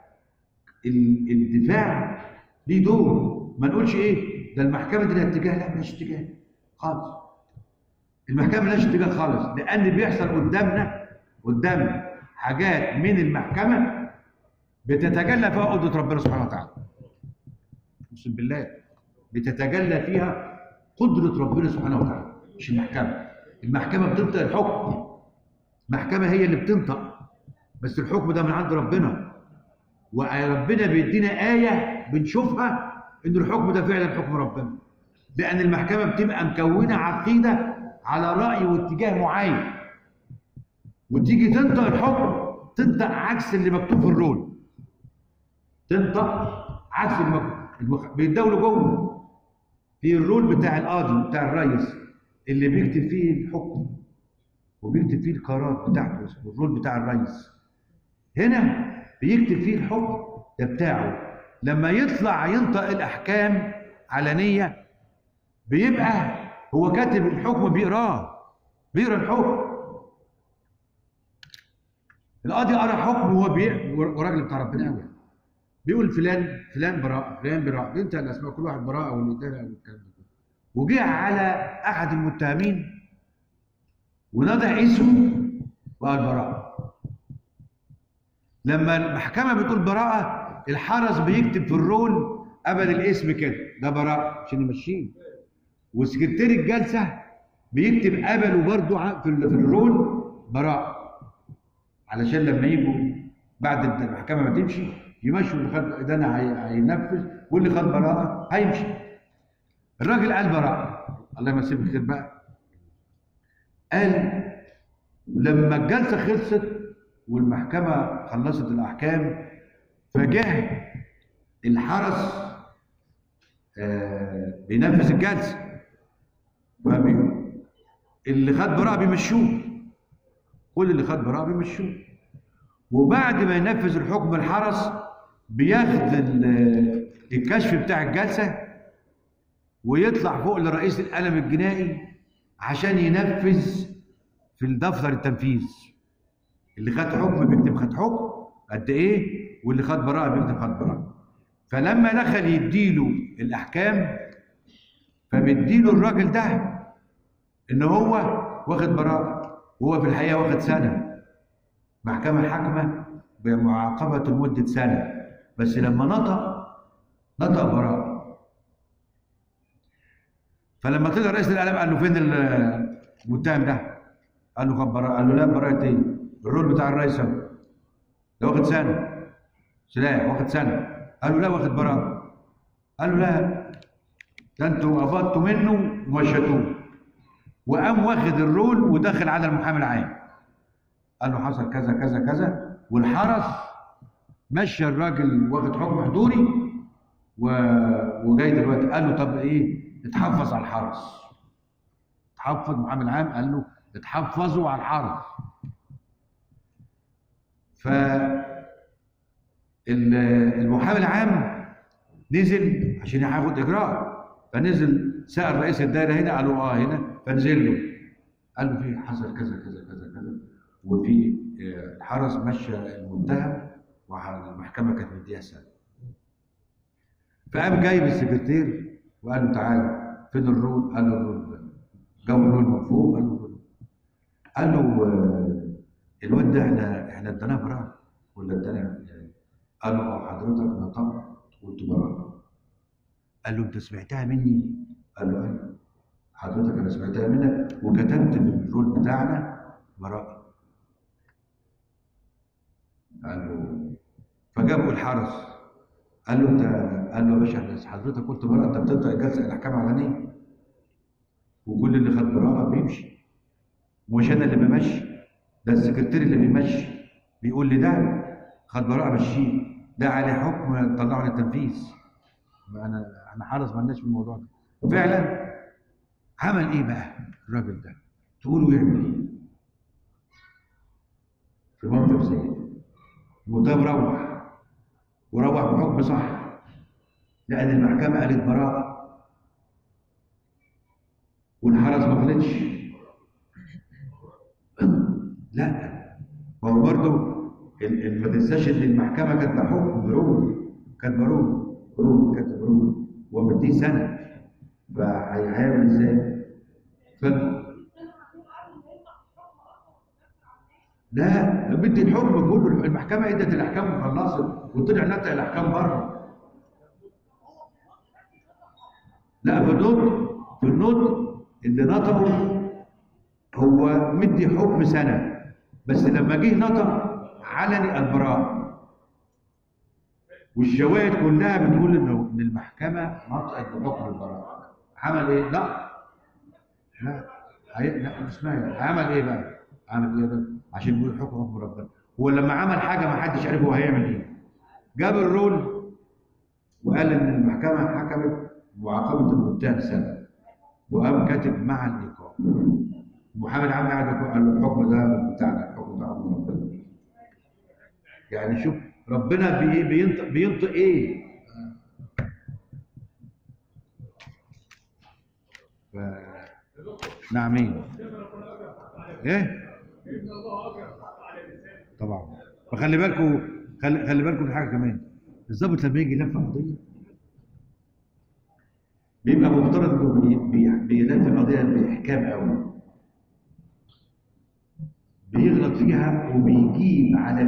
ال- الدفاع ليه دور ما نقولش ايه ده المحكمه دي لها اتجاه لا ملهاش اتجاه خالص المحكمه ملهاش اتجاه خالص لان بيحصل قدامنا قدامنا حاجات من المحكمه بتتجلى فيها قدره ربنا سبحانه وتعالى اقسم بالله بتتجلى فيها قدره ربنا سبحانه وتعالى مش المحكمه المحكمه بتنطق الحكم المحكمه هي اللي بتنطق بس الحكم ده من عند ربنا وربنا بيدينا آية بنشوفها إن الحكم ده فعلا حكم ربنا لأن المحكمة بتبقى مكونة عقيدة على رأي واتجاه معين وتيجي تنطق الحكم تنطق عكس اللي مكتوب في الرول تنطق عكس المكتوب المخ... بيتداولوا جوه في الرول بتاع القاضي بتاع الرئيس اللي بيكتب فيه الحكم وبيكتب فيه القرارات بتاعته اسمه الرول بتاع الرئيس هنا بيكتب فيه الحكم ده بتاعه لما يطلع ينطق الاحكام علنيه بيبقى هو كاتب الحكم بيقراه بيقرا الحكم القاضي قرا حكم وهو بي... وراجل بتاع ربنا قوي بيقول فلان فلان براءة فلان براءة بينتهي الاسماء كل واحد براءة واللي قدامه والكلام ده كله وجه على احد المتهمين ونضع اسمه وقال براءة لما المحكمة بتقول براءة الحرس بيكتب في الرول قبل الاسم كده ده براءة عشان يمشيه وسكرتير الجلسة بيكتب قبله برضه ع- في ال- في الرول براءة علشان لما يجوا بعد المحكمة ما تمشي يمشوا اللي خد ده انا هي- هينفذ واللي خد براءه هيمشي الراجل قال براءه الله يمسيه بالخير بقى قال لما الجلسه خلصت والمحكمه خلصت الاحكام فجه الحرس آه، بينفذ الجلسه فبي- اللي خد براءه بيمشوه كل اللي خد براءه بيمشوه وبعد ما ينفذ الحكم الحرس بياخد ال- الكشف بتاع الجلسه ويطلع فوق لرئيس القلم الجنائي عشان ينفذ في الدفتر التنفيذ اللي خد حكم بيكتب خد حكم قد ايه واللي خد براءه بيكتب خد براءه فلما دخل يديله الاحكام فبيديله الراجل ده ان هو واخد براءه وهو في الحقيقه واخد سنه محكمه حاكمه بمعاقبه لمده سنه بس لما نطق نطق براءه فلما طلع رئيس القلم قال له فين ال- المتهم ده؟ قال له خد براءه قال له لا براءه ايه؟ الرول بتاع الرئيس اهو ده واخد سنه سلاح واخد سنه قال له لا واخد براءه قال له لا ده انتوا قبضتوا منه ومشيتوه وقام واخد الرول ودخل على المحامي العام قال له حصل كذا كذا كذا والحرس مشى الراجل واخد حكم حضوري و... وجاي دلوقتي قال له طب ايه اتحفظ على الحرس اتحفظ محامي العام قال له اتحفظوا على الحرس ف ال- المحامي العام نزل عشان ياخد اجراء فنزل سال رئيس الدائره هنا قال له اه هنا فنزل له قال له في حصل كذا كذا كذا كذا وفي آه، الحرس مشى المتهم والمحكمه كانت مديها سنه فقام جايب السكرتير وقال له تعالى فين الرول؟ قال له الرول ده. جاب الرول من فوق قال له الرول قال له آه، الواد ده احنا احنا اديناه براءه ولا ادانا يعني قال له اه حضرتك نطقت قلت براءه قال له انت سمعتها مني؟ قال له ايوه حضرتك انا سمعتها منك وكتبت في الرول بتاعنا براءه قال له فجابوا الحرس قال له انت قال له يا باشا حضرتك قلت براءه انت بتنطق الجلسه الاحكام علنيه وكل اللي خد براءه بيمشي مش انا اللي بمشي ده السكرتير اللي بيمشي بيقول لي ده خد براءه مشيه ده عليه حكم طلعه للتنفيذ ما انا احنا حرس مالناش في الموضوع ده فعلا عمل ايه بقى الراجل ده تقولوا يعمل ايه في موقف زي ده المتهم روح وروح بحكم صح لان المحكمه قالت براءه والحرس ما غلطش لا ما هو برضه ال- ال- ما تنساش ان المحكمه كانت حكم برول كانت برول برول كانت برول ومديه سنه فهيعمل ازاي؟ ف... لا بدي الحكم كله المحكمه ادت الاحكام وخلصت وطلع نتج الاحكام بره لا في النطق في النطق اللي نطقه هو مدي حكم سنه بس لما جه نطق علني البراء والشواهد كلها بتقول انه ان المحكمه نطقت بحكم البراءه عمل ايه؟ لا لا هي... لا اسمها إيه؟ عمل ايه بقى؟ عمل ايه بقى؟ عشان يقول حكم حكم ربنا هو لما عمل حاجه ما حدش عارف هو هيعمل ايه جاب الرول وقال ان المحكمه حكمت معاقبه المتهم سنه وقام كاتب مع الايقاف المحامي العام قاعد يقول- قال له الحكم ده بتاعنا الحكم ده حكم ربنا يعني شوف ربنا بي- بينطق بينطق ايه ف... نعمين ايه طبعا فخلي بالكم خلي, خلي بالكم من حاجه كمان الضابط لما يجي يلف قضيه بيبقى مفترض انه بي- بي- بيلف القضيه باحكام قوي بيغلط فيها وبيجيب على